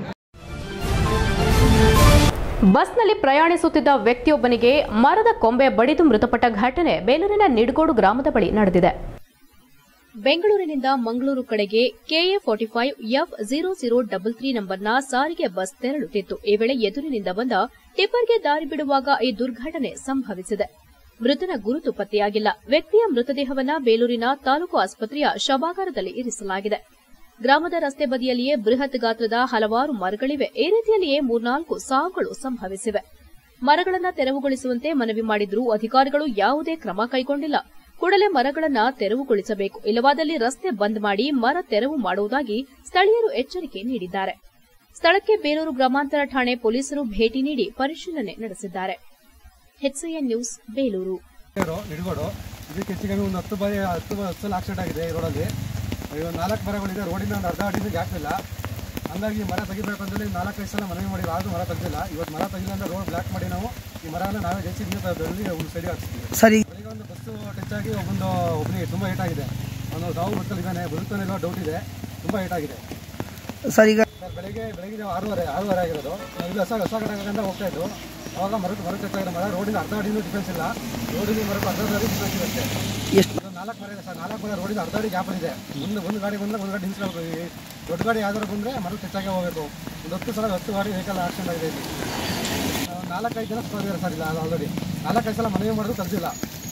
ಬಸ್ನಲ್ಲಿ ಪ್ರಯಾಣಿಸುತ್ತಿದ್ದ ವ್ಯಕ್ತಿಯೊಬ್ಬನಿಗೆ ಮರದ ಕೊಂಬೆ ಬಡಿದು ಮೃತಪಟ್ಟ ಘಟನೆ ಬೇಲೂರಿನ ನಿಡಗೋಡು ಗ್ರಾಮದ ಬಳಿ ನಡೆದಿದೆ ಬೆಂಗಳೂರಿನಿಂದ ಮಂಗಳೂರು ಕಡೆಗೆ KA forty five F zero zero double three ನಂಬರ್ನ ಸಾರಿಗೆ ಬಸ್ ತೆರಳುತ್ತಿತ್ತು ಈ ವೇಳೆ ಎದುರಿನಿಂದ ಬಂದ ಟಿಪ್ಪರ್ಗೆ ದಾರಿ ಬಿಡುವಾಗ ಈ ದುರ್ಘಟನೆ ಸಂಭವಿಸಿದೆ ಮೃತನ ಗುರುತು ಪತ್ತೆಯಾಗಿಲ್ಲ ವ್ಯಕ್ತಿಯ ಮೃತದೇಹವನ್ನ ಬೇಲೂರಿನ ತಾಲೂಕು ಆಸ್ಪತ್ರೆಯ ಶವಾಗಾರದಲ್ಲಿ ಇರಿಸಲಾಗಿದೆ ಗ್ರಾಮದ ರಸ್ತೆ ಬದಿಯಲ್ಲಿಯೇ ಬೃಹತ್ ಗಾತ್ರದ ಹಲವಾರು ಮರಗಳಿವೆ ಈ ರೀತಿಯಲ್ಲಿಯೇ ಮೂರ್ನಾಲ್ಕು ಸಾವುಗಳು ಸಂಭವಿಸಿವೆ ಮರಗಳನ್ನ ತೆರವುಗೊಳಿಸುವಂತೆ ಮನವಿ ಮಾಡಿದ್ರೂ ಅಧಿಕಾರಿಗಳು ಯಾವುದೇ ಕ್ರಮ ಕೈಗೊಂಡಿಲ್ಲ ಕೂಡಲೇ ಮರಗಳನ್ನ ತೆರವುಗೊಳಿಸಬೇಕು ಇಲ್ಲವಾದಲ್ಲಿ ರಸ್ತೆ ಬಂದ್ ಮಾಡಿ ಮರ ತೆರವು ಮಾಡುವುದಾಗಿ ಸ್ಥಳೀಯರು ಎಚ್ಚರಿಕೆ ನೀಡಿದ್ದಾರೆ ಸ್ಥಳಕ್ಕೆ ಬೇಲೂರು ಗ್ರಾಮಾಂತರ ಠಾಣೆ ಪೊಲೀಸರು ಭೇಟಿ ನೀಡಿ ಪರಿಶೀಲನೆ ನಡೆಸಿದ್ದಾರೆ ಎಚ್ಸಿಎನ್ ನ್ಯೂಸ್ ಬೇಲೂರು ಇಡ್ಗೋಡು ಇದಕ್ಕೆ ಹೆಚ್ಚು ಕಮ್ಮಿ ಒಂದು ಹತ್ತು ಬಾರಿ ಹತ್ತು ಹತ್ತು ಸಲ ಆಕ್ಸಿಡೆಂಟ್ ಆಗಿದೆ ಈ ರೋಡಲ್ಲಿ ಇವಾಗ ನಾಲ್ಕು ಮರಗಳಿದೆ ರೋಡಿನ ಒಂದು ಅರ್ಧ ಅಡಿನೂ ಗ್ಯಾಪ್ ಇಲ್ಲ ಹಂಗಾಗಿ ಮರ ತೆಗಿಬೇಕು ಅಂತೇಳಿ ನಾಲ್ಕೈದು ಸಲ ಮನವಿ ಮಾಡಿ ಆದರೂ ಮರ ತೆಗೆದಿಲ್ಲ ಇವತ್ತು ಮರ ತೆಗಿಲ್ಲ ಅಂದ್ರೆ ರೋಡ್ ಬ್ಲಾಕ್ ಮಾಡಿ ನಾವು ಈ ಮರ ಎಲ್ಲ ನಾವೇ ಜೆಸಿ ನೀರಲ್ಲಿ ಒಂದು ಸೈಡ್ ಹಾಕ್ಸ್ತೀವಿ ಸರಿ. ಈಗ ಒಂದು ಬಸ್ಸು ಟಚ್ ಆಗಿ ಒಬ್ಬೊಂದು ಒಬ್ಬನಿಗೆ ತುಂಬ ಏಟ್ ಆಗಿದೆ ಅವನು ಸಾವು ಬಸ್ಸಲ್ಲಿದ್ದಾನೆ ಬದುಕ್ತಾನೆಲ್ಲ ಡೌಟ್ ಇದೆ ತುಂಬ ಏಟ್ ಆಗಿದೆ ಸರ್ ಈಗ ಸರ್ ಬೆಳಿಗ್ಗೆ ಬೆಳಿಗ್ಗೆ ನಾವು ಆರೂವರೆ ಆರೂವರೆ ಆಗಿರೋದು ನಾವು ಇಲ್ಲಿ ಹೊಸ ಹೊಸ ಕಡೆಗಳಿಂದ ಹೋಗ್ತಾ ಇದ್ದು ಅವಾಗ ಮರಕ್ಕೆ ಮರ ಟಚ್ ಆಗಿರೋ ಮರ ರೋಡಿನ ಅರ್ಧ ಅಡಿನೂ ಡಿಫೆನ್ಸ್ ಇಲ್ಲ ರೋಡಿನ ಮರಕ್ಕೆ ಅರ್ಧ ಅಡಿ ಡಿಫೆನ್ಸ್ ಇರುತ್ತೆ ಎಷ್ಟು ನಾಲ್ಕು ಮರ ಇದೆ ಸರ್ ನಾಲ್ಕು ಮರ ರೋಡಿಂದ ಅರ್ಧ ಅಡಿ ಗ್ಯಾಪ್ ಇದೆ ಒಂದು ಒಂದು ಗಾಡಿ ಬಂದಾಗ ಒಂದು ಗಾಡಿ ನಿಲ್ಸ್ಕೊಳ್ಬೇಕು ಈ ದೊಡ್ಡ ಗಾಡಿ ಯಾವ್ದಾದ್ರು ಬಂದರೆ ಮರ ಹೆಚ್ಚಾಗಿ ಹೋಗಬೇಕು ಒಂದು ಹತ್ತು ಸಲ ಹತ್ತು ಗಾಡಿ ವೆಹಿಕಲ್ ಆಕ್ಸಿಡೆಂಟ್ ಆಗಿದೆ ಇಲ್ಲಿ ಆ, ನಾಲ್ಕೈದು ಜನ ಸತ್ತೋಗಿದ್ದಾರೆ ಸರ್ ಇಲ್ಲ ಆಲ್ರೆಡಿ ನಾಲ್ಕೈದು ಸಲ ಮನವಿ ಮಾಡೋದು ಕಲ್ಸಿಲ್ಲ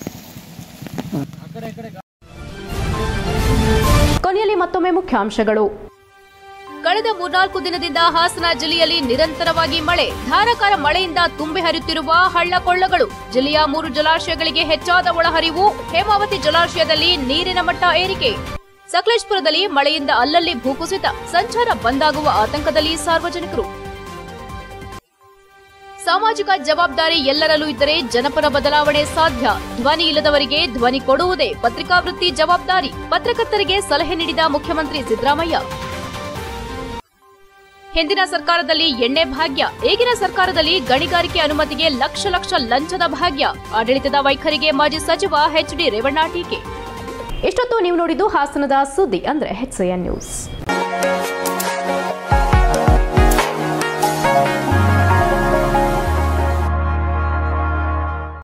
ಆ ಕಡೆ ಈ ಕಡೆ ಗಾ- ಕೊನೆಯಲ್ಲಿ ಮತ್ತೊಮ್ಮೆ ಮುಖ್ಯಾಂಶಗಳು ಕಳೆದ ಮೂರ್ನಾಲ್ಕು ದಿನದಿಂದ ಹಾಸನ ಜಿಲ್ಲೆಯಲ್ಲಿ ನಿರಂತರವಾಗಿ ಮಳೆ ಧಾರಾಕಾರ ಮಳೆಯಿಂದ ತುಂಬಿ ಹರಿಯುತ್ತಿರುವ ಹಳ್ಳ ಕೊಳ್ಳಗಳು ಜಿಲ್ಲೆಯ ಮೂರು ಜಲಾಶಯಗಳಿಗೆ ಹೆಚ್ಚಾದ ಒಳಹರಿವು ಹೇಮಾವತಿ ಜಲಾಶಯದಲ್ಲಿ ನೀರಿನ ಮಟ್ಟ ಏರಿಕೆ ಸಕಲೇಶ್ಪುರದಲ್ಲಿ ಮಳೆಯಿಂದ ಅಲ್ಲಲ್ಲಿ ಭೂಕುಸಿತ ಸಂಚಾರ ಬಂದಾಗುವ ಆತಂಕದಲ್ಲಿ ಸಾರ್ವಜನಿಕರು ಸಾಮಾಜಿಕ ಜವಾಬ್ದಾರಿ ಎಲ್ಲರಲ್ಲೂ ಇದ್ದರೆ ಜನಪರ ಬದಲಾವಣೆ ಸಾಧ್ಯ ಧ್ವನಿ ಇಲ್ಲದವರಿಗೆ ಧ್ವನಿ ಕೊಡುವುದೇ ಪತ್ರಿಕಾವೃತ್ತಿ ಜವಾಬ್ದಾರಿ ಪತ್ರಕರ್ತರಿಗೆ ಸಲಹೆ ನೀಡಿದ ಮುಖ್ಯಮಂತ್ರಿ ಸಿದ್ದರಾಮಯ್ಯ ಹಿಂದಿನ ಸರ್ಕಾರದಲ್ಲಿ ಎಣ್ಣೆ ಭಾಗ್ಯ ಈಗಿನ ಸರ್ಕಾರದಲ್ಲಿ ಗಣಿಗಾರಿಕೆ ಅನುಮತಿಗೆ ಲಕ್ಷ ಲಕ್ಷ ಲಂಚದ ಭಾಗ್ಯ ಆಡಳಿತದ ವೈಖರಿಗೆ ಮಾಜಿ ಸಚಿವ ಎಚ್ಡಿ ರೇವಣ್ಣ ಟೀಕೆ ಇಷ್ಟೊತ್ತು ನೀವು ನೋಡಿದ್ದು ಹಾಸನದ ಸುದ್ದಿ ಅಂದ್ರೆ ಎನ್ ನ್ಯೂಸ್